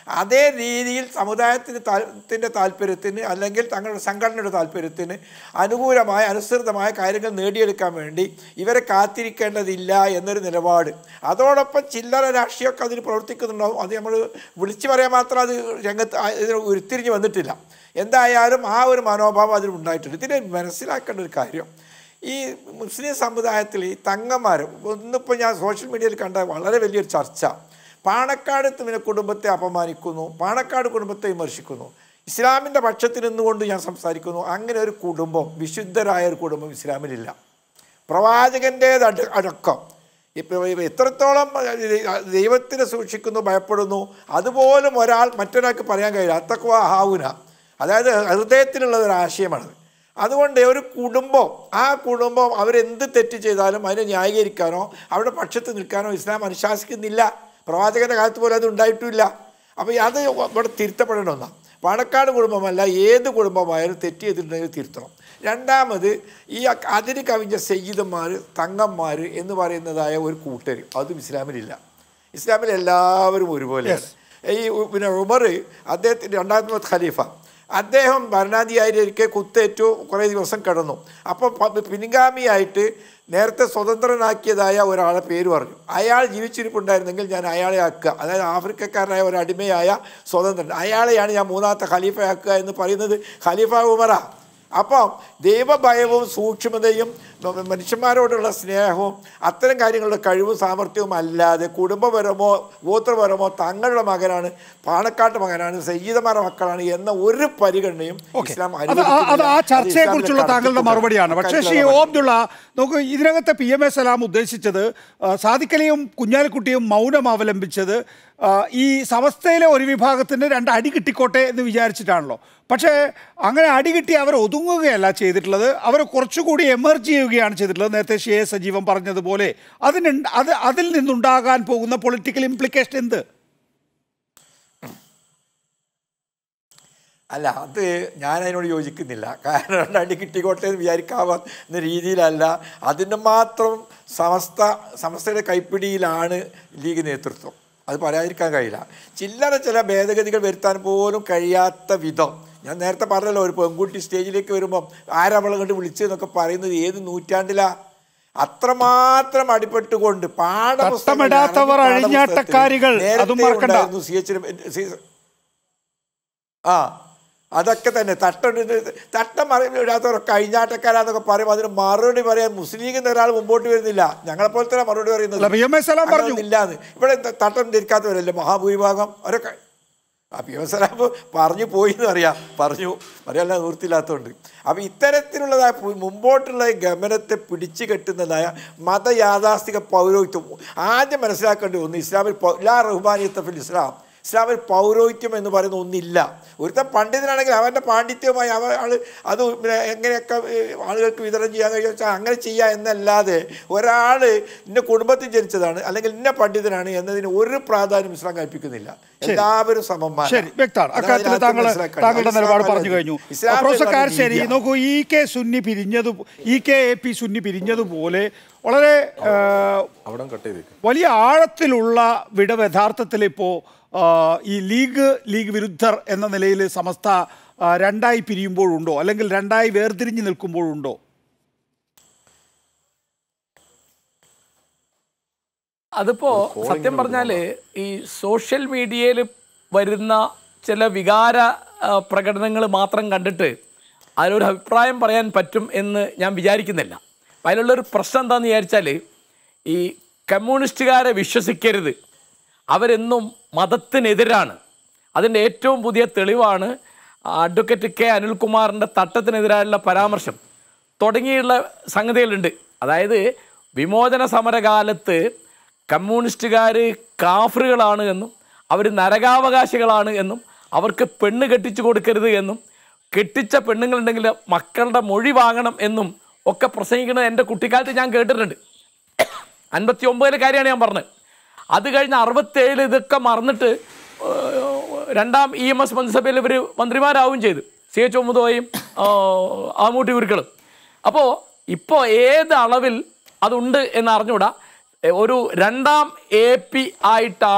അതേ രീതിയിൽ സമുദായത്തിന് താല്പര്യത്തിൻ്റെ താല്പര്യത്തിന് അല്ലെങ്കിൽ തങ്ങളുടെ സംഘടനയുടെ താല്പര്യത്തിന് അനുകൂലമായ അനുസൃതമായ കാര്യങ്ങൾ നേടിയെടുക്കാൻ വേണ്ടി ഇവരെ കാത്തിരിക്കേണ്ടതില്ല എന്നൊരു നിലപാട് അതോടൊപ്പം ചില്ലറ രാഷ്ട്രീയമൊക്കെ അതിന് പ്രവർത്തിക്കുന്നുണ്ടാവും അത് നമ്മൾ വിളിച്ചു പറയാൻ മാത്രം അത് രംഗത്ത് ആ- ഇതിന് ഉരുത്തിരിഞ്ഞ് വന്നിട്ടില്ല എന്തായാലും ആ ഒരു മനോഭാവം അതിൽ ഉണ്ടായിട്ടുണ്ട് ഇതിനെ മനസ്സിലാക്കേണ്ട ഒരു കാര്യം ഈ മുസ്ലിം സമുദായത്തിൽ ഈ തങ്ങന്മാർ ഒന്നിപ്പോൾ ഞാൻ സോഷ്യൽ മീഡിയയിൽ കണ്ട വളരെ വലിയൊരു ചർച്ച പാണക്കാട് പിന്നെ കുടുംബത്തെ അപമാനിക്കുന്നു പാണക്കാട് കുടുംബത്തെ വിമർശിക്കുന്നു ഇസ്ലാമിൻ്റെ പക്ഷത്തിൽ നിന്നുകൊണ്ട് ഞാൻ സംസാരിക്കുന്നു അങ്ങനെ ഒരു കുടുംബം വിശുദ്ധരായ ഒരു കുടുംബം ഇസ്ലാമിലില്ല പ്രവാചകൻ്റേത് അട അടക്കം ഇപ്പോൾ എത്രത്തോളം ദൈവത്തിനെ സൂക്ഷിക്കുന്നു ഭയപ്പെടുന്നു അതുപോലും ഒരാൾ മറ്റൊരാൾക്ക് പറയാൻ കഴിയില്ല അത്തക്വ ഹാവുന അതായത് ഹൃദയത്തിലുള്ള ഒരു ആശയമാണത് അതുകൊണ്ട് ഒരു കുടുംബം ആ കുടുംബം അവരെന്ത് തെറ്റ് ചെയ്താലും അതിനെ ന്യായീകരിക്കാനോ അവരുടെ പക്ഷത്ത് നിൽക്കാനോ ഇസ്ലാം അനുശാസിക്കുന്നില്ല പ്രവാചകൻ്റെ കാലത്ത് പോലും അത് ഉണ്ടായിട്ടുമില്ല അപ്പോൾ അത് ഇവിടെ തിരുത്തപ്പെടേണ്ട ഒന്നാണ് പാണക്കാട് കുടുംബമല്ല ഏത് കുടുംബമായാലും തെറ്റ് ചെയ്തിട്ടുണ്ടെങ്കിൽ തിരുത്തണം രണ്ടാമത് ഈ അതിന് കവിഞ്ഞ സയ്യിദന്മാർ തങ്ങന്മാർ എന്ന് പറയുന്നതായ ഒരു കൂട്ടർ അതും ഇസ്ലാമിലില്ല ഇസ്ലാമിൽ എല്ലാവരും ഒരുപോലെയാണ് ഈ ഉ- പിന്നെ ഉമർ അദ്ദേഹത്തിൻ്റെ രണ്ടാമത്തെ ഖലീഫ അദ്ദേഹം ഭരണാധികാരിയൊക്കെ കുത്തേറ്റു കുറേ ദിവസം കിടന്നു അപ്പോൾ പ- പിൻഗാമിയായിട്ട് നേരത്തെ സ്വതന്ത്രനാക്കിയതായ ഒരാളെ പേര് പറഞ്ഞു അയാൾ ജീവിച്ചിരിപ്പുണ്ടായിരുന്നെങ്കിൽ ഞാൻ അയാളെ ആക്കുക അതായത് ആഫ്രിക്കക്കാരനായ ഒരു അടിമയായ സ്വതന്ത്രൻ അയാളെയാണ് ഞാൻ മൂന്നാമത്തെ ഖലീഫയാക്കുക എന്ന് പറയുന്നത് ഖലീഫ ഉമറ അപ്പം ദൈവഭയവും സൂക്ഷ്മതയും മ- മനുഷ്യന്മാരോടുള്ള സ്നേഹവും അത്തരം കാര്യങ്ങളുടെ കഴിവും സാമർഥ്യവും അല്ലാതെ കുടുംബപരമോ ഗോത്രപരമോ തങ്ങളുടെ മകനാണ് പാണക്കാട്ട് മകനാണ് സയ്യിദമാരുടെ മക്കളാണ് എന്ന ഒരു പരിഗണനയും ഓക്കെ ഇസ്ലാം അത് ആ- അത് അനുവദിക്കുന്നില്ല. ആ അത് ചർച്ചയെ കുറിച്ചുള്ള ഇസ്ലാമിലെ താങ്കളുടെ കടത്തിക്കൂട്ടൽ. മറുപടിയാണ് പക്ഷേ ശ്രീ അക്കാര്യത്തിലുള്ള ഓബ്ദുള്ള നോക്കൂ ഇതിനകത്ത് പി എം എ സലാം ഉദ്ദേശിച്ചത് ആ, സാദിഖലിയും കുഞ്ഞാലിക്കുട്ടിയും മൗനം അവലംബിച്ചത് ആ, ഈ സമസ്തയിലെ ഒരു വിഭാഗത്തിന് രണ്ട് അടി കിട്ടിക്കോട്ടെ എന്ന് വിചാരിച്ചിട്ടാണല്ലോ പക്ഷേ അങ്ങനെ അടി കിട്ടി അവർ ഒതുങ്ങുകയല്ല ചെയ്തിട്ടുള്ളത് അവർ കുറച്ചുകൂടി എമർജ് ചെയ്യുകയാണ് ചെയ്തിട്ടുള്ളത് നേരത്തെ ഷി എ സജീവൻ പറഞ്ഞതുപോലെ അതിന് അത് അതിൽ നിന്നുണ്ടാകാൻ പോകുന്ന പൊളിറ്റിക്കൽ ഇംപ്ലിക്കേഷൻ എന്ത് അല്ല അത് ഞാൻ അതിനോട് യോജിക്കുന്നില്ല കാരണം രണ്ടടി കിട്ടിക്കോട്ടെ എന്ന് വിചാരിക്കാവുന്ന രീതിയിലല്ല അതിന് മാത്രം സമസ്ത സമസ്തയുടെ കൈപ്പിടിയിലാണ് ലീഗ് നേതൃത്വം അത് പറയാതിരിക്കാൻ കഴിയില്ല ചില്ലറ ചില ഭേദഗതികൾ വരുത്താൻ പോലും കഴിയാത്ത വിധം ഞാൻ നേരത്തെ പറഞ്ഞല്ലോ ഒരു പെൺകുട്ടി സ്റ്റേജിലേക്ക് വരുമ്പം ആരവളെ കണ്ട് വിളിച്ചതെന്നൊക്കെ പറയുന്നത് ഏത് നൂറ്റാണ്ടിലാ അത്രമാത്രം അടിപ്പെട്ടുകൊണ്ട് പാഠപുസ്തകങ്ങൾ തട്ടമിടാത്തവർ പാഠപുസ്തകത്തിൽ അഴിഞ്ഞാട്ടക്കാരികൾ, നേരത്തെ അതും മറക്കണ്ട. ഉണ്ടായിരുന്നു സി എച്ച് ആ അതൊക്കെ തന്നെ തട്ടുണ്ട് തട്ടം മറിയിടാത്തവരൊക്കെ കഴിഞ്ഞാട്ടക്കാരാന്നൊക്കെ പറയും അതിന് മറുപടി പറയാൻ മുസ്ലിം ലീഗിൽ നിന്ന് ഒരാൾ മുമ്പോട്ട് വരുന്നില്ല ഞങ്ങളെപ്പോലെ തന്നെ മറുപടി പറയുന്നത് അല്ല, പി എം എ സലാം പറഞ്ഞു. ഇല്ലാന്ന് ഇവിടെ ത- തട്ടം ധരിക്കാത്തവരല്ലേ മഹാഭൂരിഭാഗം അവരൊക്കെ ആ പി എം സലാം പറഞ്ഞു പോയി എന്ന് അറിയാം പറഞ്ഞു പറയാനുള്ള നിവൃത്തിയില്ലാത്തതുകൊണ്ട് അപ്പം ഇത്തരത്തിലുള്ളതായ പു- മുമ്പോട്ടുള്ള ഈ ഗമനത്തെ പിടിച്ചു കെട്ടുന്നതായ മതയാഥാസ്ഥിക പൗരോഹിത്വം ആദ്യം മനസ്സിലാക്കേണ്ടി ഒന്ന് ഇസ്ലാമിൽ പൗ- ലാ റഹ്മാനിയത്തഫിൽ ഇസ്ലാം ഇസ്ലാമിൽ പൗരോഹിത്യം എന്ന് പറയുന്ന ഒന്നില്ല ഒരുത്തൻ പണ്ഡിതനാണെങ്കിൽ അവൻ്റെ പാണ്ഡിത്യവുമായി അവ ആൾ അത് പിന്നെ എങ്ങനെയൊക്കെ ഏഹ്, ആളുകൾക്ക് വിതരണം ചെയ്യാൻ കഴിയുമോ വെച്ചാൽ അങ്ങനെ ചെയ്യുക എന്നല്ലാതെ ഒരാൾ ഇന്ന കുടുംബത്തിൽ ജനിച്ചതാണ് അല്ലെങ്കിൽ ഇന്ന പണ്ഡിതനാണ് എന്നതിന് ഒരു പ്രാധാന്യം ഇസ്ലാം കൽപ്പിക്കുന്നില്ല എല്ലാവരും സമന്മാരാണ്. ശരി വ്യക്തമാണ് അതാണ് അക്കാര്യത്തിൽ ഇതിനകത്ത് താങ്കൾ മനസ്സിലാക്കേണ്ടത്. താങ്കളുടെ അത് നിലപാട് ഇസ്ലാം പറഞ്ഞു അല്ല. കഴിഞ്ഞു ഇസ്ലാം പ്രൊഫസർ എന്ന് കാരശ്ശേരി പറയുന്നത് നോക്കൂ ഇ കെ സുന്നി പിരിഞ്ഞത് E K A P Sunni പിരിഞ്ഞതുപോലെ വളരെ ആ, അവിടെ കട്ട് ചെയ്തേക്ക് വലിയ ആഴത്തിലുള്ള വിടവ് യഥാർത്ഥത്തിൽ ഇപ്പോൾ ഈ ലീഗ് ലീഗ് വിരുദ്ധർ എന്ന നിലയിൽ സമസ്ത ആ, രണ്ടായി പിരിയുമ്പോഴുണ്ടോ അല്ലെങ്കിൽ രണ്ടായി വേർതിരിഞ്ഞ് നിൽക്കുമ്പോഴുണ്ടോ അതിപ്പോ സത്യം പറഞ്ഞാല് ഈ സോഷ്യൽ മീഡിയയിൽ വരുന്ന ചില വികാര പ്രകടനങ്ങൾ മാത്രം കണ്ടിട്ട് അതിലൊരു അഭിപ്രായം പറയാൻ പറ്റും എന്ന് ഞാൻ വിചാരിക്കുന്നില്ല അപ്പം അതിലുള്ളൊരു പ്രശ്നം എന്താണെന്ന് വിചാരിച്ചാൽ ഈ കമ്മ്യൂണിസ്റ്റുകാരെ വിശ്വസിക്കരുത് അവരെന്നും മതത്തിനെതിരാണ് അതിൻ്റെ ഏറ്റവും പുതിയ തെളിവാണ് അഡ്വക്കേറ്റ് കെ അനിൽകുമാറിൻ്റെ തട്ടത്തിനെതിരായുള്ള പരാമർശം തുടങ്ങിയുള്ള സംഗതികളുണ്ട് അതായത് വിമോചന സമരകാലത്ത് കമ്മ്യൂണിസ്റ്റുകാർ കാഫറുകളാണ് എന്നും അവർ നരകാവകാശികളാണ് എന്നും അവർക്ക് പെണ്ണ് കെട്ടിച്ചു കൊടുക്കരുത് എന്നും കെട്ടിച്ച പെണ്ണുങ്ങളുണ്ടെങ്കിൽ മക്കളുടെ മൊഴി വാങ്ങണം എന്നും ഒക്കെ പ്രസംഗിക്കുന്നത് എൻ്റെ കുട്ടിക്കാലത്ത് ഞാൻ കേട്ടിട്ടുണ്ട് അൻപത്തി ഒമ്പതിലെ കാര്യമാണ് ഞാൻ പറഞ്ഞത് അത് കഴിഞ്ഞ് അറുപത്തേഴിൽ ഇതൊക്കെ മറന്നിട്ട് ഏഹ്, രണ്ടാം ഇ എം എസ് മന്ത്രിസഭയിൽ ഇവർ മന്ത്രിമാരാവുകയും ചെയ്തു സി എച്ച് ഒമ്പതോയും ആമൂട്ടി ഉരുക്കളും അപ്പോൾ ഇപ്പോൾ ഏത് അളവിൽ അതുണ്ട് എന്ന് അറിഞ്ഞുകൂടാ എ, ഒരു രണ്ടാം എ പി ആയിട്ടാണ്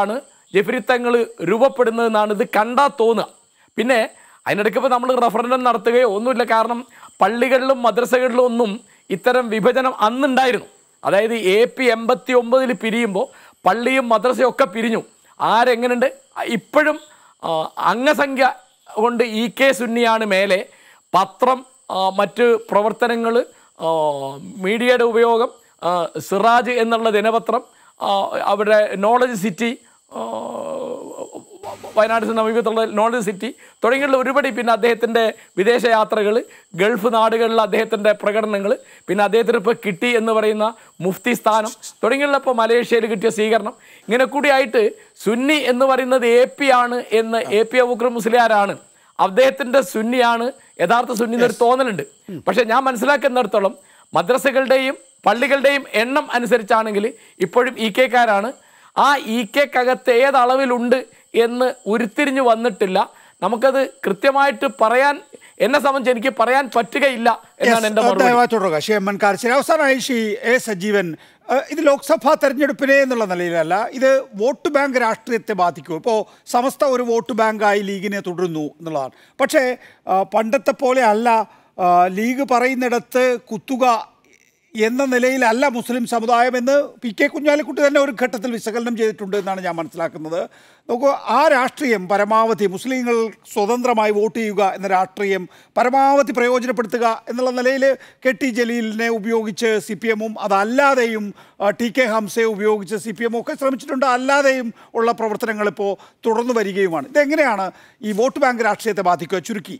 ജഫരിത്തങ്ങൾ രൂപപ്പെടുന്നതെന്നാണ് ഇത് കണ്ടാൽ തോന്നുക പിന്നെ അതിനിടയ്ക്ക് ഇപ്പോൾ നമ്മൾ റഫറൻഡം നടത്തുകയോ ഒന്നുമില്ല കാരണം പള്ളികളിലും മദ്രസകളിലും ഒന്നും ഇത്തരം വിഭജനം അന്നുണ്ടായിരുന്നു അതായത് എ പി എൺപത്തി ഒമ്പതിൽ പിരിയുമ്പോൾ പള്ളിയും മദ്രസയും ഒക്കെ പിരിഞ്ഞു ആരെങ്ങനെയുണ്ട് ഇപ്പോഴും ആ, അംഗസംഖ്യ കൊണ്ട് ഇ കെ സുന്നിയാണ് മേലെ പത്രം ആ, മറ്റ് പ്രവർത്തനങ്ങൾ മീഡിയയുടെ ഉപയോഗം ആ, സിറാജ് എന്നുള്ള ദിനപത്രം ആ, അവിടെ നോളജ് സിറ്റി ആ, വയനാട് സമീപത്തുള്ള നോളജ് സിറ്റി തുടങ്ങിയുള്ള ഒരുപടി പിന്നെ അദ്ദേഹത്തിൻ്റെ വിദേശയാത്രകൾ ഗൾഫ് നാടുകളിലെ അദ്ദേഹത്തിൻ്റെ പ്രകടനങ്ങൾ പിന്നെ അദ്ദേഹത്തിന് ഇപ്പോൾ കിട്ടി എന്ന് പറയുന്ന മുഫ്തി സ്ഥാനം തുടങ്ങിയുള്ള ഇപ്പോൾ മലേഷ്യയിൽ കിട്ടിയ സ്വീകരണം ഇങ്ങനെ കൂടിയായിട്ട് സുന്നി എന്ന് പറയുന്നത് എ പി ആണ് എന്ന് എ പി അബുക്ര മുസ്ലിയാരാണ് അദ്ദേഹത്തിൻ്റെ സുന്നിയാണ് യഥാർത്ഥ സുന്നി എന്നൊരു തോന്നലുണ്ട് പക്ഷേ ഞാൻ മനസ്സിലാക്കുന്നിടത്തോളം മദ്രസകളുടെയും പള്ളികളുടെയും എണ്ണം അനുസരിച്ചാണെങ്കിൽ ഇപ്പോഴും ഇ കെക്കാരാണ് ആ ഇ കെക്കകത്ത് ഏത് അളവിലുണ്ട് എന്ന് ഉരുത്തിരിഞ്ഞു വന്നിട്ടില്ല നമുക്കത് കൃത്യമായിട്ട് പറയാൻ എന്നെ സംബന്ധിച്ച് എനിക്ക് പറയാൻ പറ്റുകയില്ല എന്നാണ് എൻ്റെ മറുപടി ദയവായി തുടരുക ശ്രീ എം എൻ കാർച്ചിൽ അവസാനമായി ശ്രീ എ സജീവൻ ഏഹ് ഇത് ലോക്സഭാ തെരഞ്ഞെടുപ്പിനെ എന്നുള്ള നിലയിലല്ല ഇത് വോട്ട് ബാങ്ക് രാഷ്ട്രീയത്തെ ബാധിക്കും ഇപ്പോൾ സമസ്ത ഒരു വോട്ട് ബാങ്കായി ലീഗിനെ തുടരുന്നു എന്നുള്ളതാണ് പക്ഷേ ആ, പണ്ടത്തെ പോലെ അല്ല ആ, ലീഗ് പറയുന്നിടത്ത് കുത്തുക എന്ന നിലയിലല്ല മുസ്ലിം സമുദായം എന്ന് പി കെ കുഞ്ഞാലിക്കുട്ടി തന്നെ ഒരു ഘട്ടത്തിൽ വിശകലനം ചെയ്തിട്ടുണ്ട് എന്നാണ് ഞാൻ മനസ്സിലാക്കുന്നത് നോക്കൂ ആ രാഷ്ട്രീയം പരമാവധി മുസ്ലിങ്ങൾ സ്വതന്ത്രമായി വോട്ട് ചെയ്യുക എന്ന രാഷ്ട്രീയം പരമാവധി പ്രയോജനപ്പെടുത്തുക എന്നുള്ള നിലയിൽ കെ ടി ജലീലിനെ ഉപയോഗിച്ച് സി പി എമ്മും അതല്ലാതെയും ആ, ടി കെ ഹംസയെ ഉപയോഗിച്ച് സി പി എമ്മും ഒക്കെ ശ്രമിച്ചിട്ടുണ്ട് അല്ലാതെയും ഉള്ള പ്രവർത്തനങ്ങൾ ഇപ്പോൾ തുടർന്നു വരികയുമാണ് ഇതെങ്ങനെയാണ് ഈ വോട്ട് ബാങ്ക് രാഷ്ട്രീയത്തെ ബാധിക്കുക ചുരുക്കി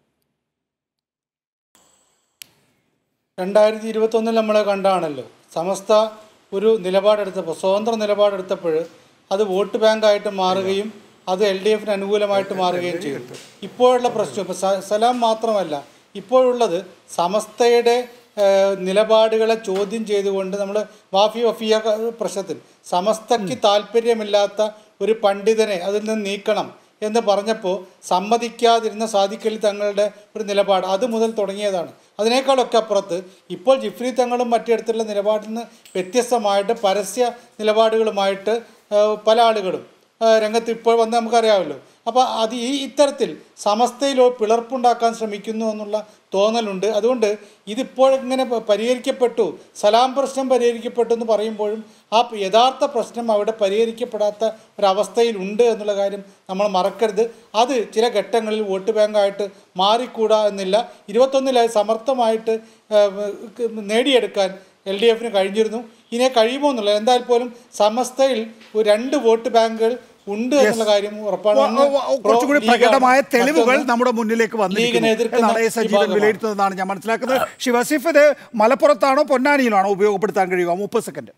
രണ്ടായിരത്തി ഇരുപത്തൊന്നിൽ നമ്മൾ കണ്ടാണല്ലോ സമസ്ത ഒരു നിലപാടെടുത്തപ്പോൾ സ്വതന്ത്ര നിലപാടെടുത്തപ്പോൾ അത് വോട്ട് ബാങ്കായിട്ട് മാറുകയും അത് എൽ ഡി എഫിന് അനുകൂലമായിട്ട് മാറുകയും ചെയ്തു ഇപ്പോഴുള്ള പ്രശ്നം ഇപ്പോൾ സ- സലാം മാത്രമല്ല ഇപ്പോഴുള്ളത് സമസ്തയുടെ ഏഹ്, നിലപാടുകളെ ചോദ്യം ചെയ്തുകൊണ്ട് നമ്മൾ വാഫി വഫിയ ക- പ്രശ്നത്തിൽ സമസ്തയ്ക്ക് താല്പര്യമില്ലാത്ത ഒരു പണ്ഡിതനെ അതിൽ നിന്ന് നീക്കണം എന്ന് പറഞ്ഞപ്പോൾ സമ്മതിക്കാതിരുന്ന സാദിഖലി തങ്ങളുടെ ഒരു നിലപാട് അത് മുതൽ തുടങ്ങിയതാണ് അതിനേക്കാളൊക്കെ അപ്പുറത്ത് ഇപ്പോൾ ജിഫ്രി തങ്ങളും മറ്റിടത്തുള്ള നിലപാടിൽ നിന്ന് വ്യത്യസ്തമായിട്ട് പരസ്യ നിലപാടുകളുമായിട്ട് ഏഹ്, പല ആളുകളും ഏഹ്, രംഗത്ത് ഇപ്പോൾ വന്ന് നമുക്കറിയാമല്ലോ അപ്പോൾ അത് ഈ ഇത്തരത്തിൽ സമസ്തയിലോ പിളർപ്പുണ്ടാക്കാൻ ശ്രമിക്കുന്നു എന്നുള്ള തോന്നലുണ്ട് അതുകൊണ്ട് ഇതിപ്പോൾ ഇങ്ങനെ പ- പരിഹരിക്കപ്പെട്ടു സലാം പ്രശ്നം പരിഹരിക്കപ്പെട്ടു എന്ന് പറയുമ്പോഴും ആ പ- യഥാർത്ഥ പ്രശ്നം അവിടെ പരിഹരിക്കപ്പെടാത്ത ഒരവസ്ഥയിലുണ്ട് എന്നുള്ള കാര്യം നമ്മൾ മറക്കരുത് അത് ചില ഘട്ടങ്ങളിൽ വോട്ട് ബാങ്കായിട്ട് മാറിക്കൂടാ എന്നില്ല ഇരുപത്തൊന്നിൽ അത് സമർത്ഥമായിട്ട് ഏഹ്, ക്ക് നേടിയെടുക്കാൻ എൽ ഡി എഫിന് കഴിഞ്ഞിരുന്നു ഇനി കഴിയുമോ എന്നുള്ളത് എന്തായാലും പോലും സമസ്തയിൽ ഒരു രണ്ട് വോട്ട് ബാങ്കുകൾ ഉണ്ട് എന്നുള്ള കാര്യം ഉറപ്പാണ് ഓ, ഒന്ന് ഓ, ഓ, പ്രോ കുറച്ചുകൂടി ലീഗാണ്. പ്രകടമായ തെളിവുകൾ മറ്റൊന്ന് നമ്മുടെ മുന്നിലേക്ക് ലീഗിനെ വന്നിരിക്കുന്നു എതിർക്കുന്ന എന്നാണ് എ സജീവൻ വിഭാഗമാണ്. വിലയിരുത്തുന്നതാണ് ഞാൻ മനസ്സിലാക്കുന്നത് ശിവസിഫ് ഇത് മലപ്പുറത്താണോ പൊന്നാനിയിലാണോ ഉപയോഗപ്പെടുത്താൻ കഴിയുക മുപ്പത് സെക്കൻഡ്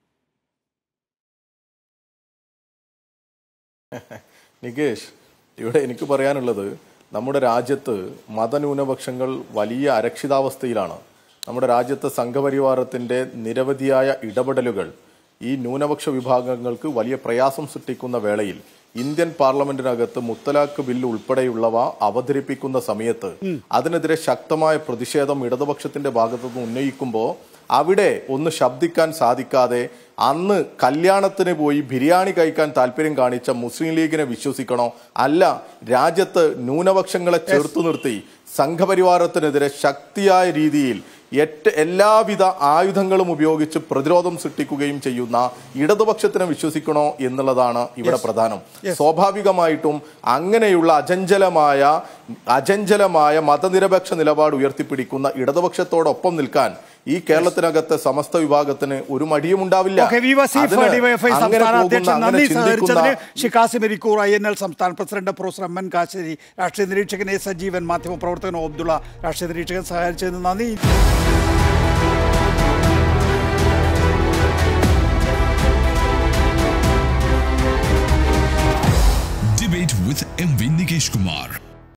നികേഷ് ഇവിടെ എനിക്ക് പറയാനുള്ളത് നമ്മുടെ രാജ്യത്ത് മതന്യൂനപക്ഷങ്ങൾ വലിയ അരക്ഷിതാവസ്ഥയിലാണ് നമ്മുടെ രാജ്യത്തെ സംഘപരിവാരത്തിന്റെ നിരവധിയായ ഇടപെടലുകൾ ഈ ന്യൂനപക്ഷ വിഭാഗങ്ങൾക്ക് വലിയ പ്രയാസം സൃഷ്ടിക്കുന്ന വേളയിൽ ഇന്ത്യൻ പാർലമെന്റിനകത്ത് മുത്തലാഖ് ബില്ല് ഉൾപ്പെടെയുള്ളവ അവതരിപ്പിക്കുന്ന സമയത്ത് അതിനെതിരെ ശക്തമായ പ്രതിഷേധം ഇടതുപക്ഷത്തിന്റെ ഭാഗത്തുനിന്ന് ഉന്നയിക്കുമ്പോൾ അവിടെ ഒന്ന് ശബ്ദിക്കാൻ സാധിക്കാതെ അന്ന് കല്യാണത്തിന് പോയി ബിരിയാണി കഴിക്കാൻ താല്പര്യം കാണിച്ച മുസ്ലിം ലീഗിനെ വിശ്വസിക്കണോ അല്ല രാജ്യത്ത് ന്യൂനപക്ഷങ്ങളെ ചേർത്തു നിർത്തി സംഘപരിവാരത്തിനെതിരെ ശക്തിയായ രീതിയിൽ എട്ട് എല്ലാവിധ ആയുധങ്ങളും ഉപയോഗിച്ച് പ്രതിരോധം സൃഷ്ടിക്കുകയും ചെയ്യുന്ന ഇടതുപക്ഷത്തിനെ വിശ്വസിക്കണോ എന്നുള്ളതാണ് ഇവിടെ പ്രധാനം സ്വാഭാവികമായിട്ടും അങ്ങനെയുള്ള അചഞ്ചലമായ അചഞ്ചലമായ മതനിരപേക്ഷ നിലപാട് ഉയർത്തിപ്പിടിക്കുന്ന ഇടതുപക്ഷത്തോടൊപ്പം നിൽക്കാൻ ഈ കേരളത്തിനകത്തെ സമസ്ത വിഭാഗത്തിന് ഒരു മടിയും ഉണ്ടാവില്ല ഓക്കെ വി വസീഫ് അതിന് ഡിവൈഎഫ്ഐ അങ്ങനെ സംസ്ഥാന പോകുന്ന, അധ്യക്ഷൻ അങ്ങനെ നന്ദി ചിന്തിക്കുന്ന സഹകരിച്ചതിന് ഷിക്കാസി മെരിക്കൂർ ഐ എൻ എൽ സംസ്ഥാന president professor M N Karassery രാഷ്ട്രീയ നിരീക്ഷകൻ എ സജീവൻ മാധ്യമപ്രവർത്തകൻ അബ്ദുള്ള രാഷ്ട്രീയ നിരീക്ഷകൻ സഹകരിച്ചതിന് നന്ദി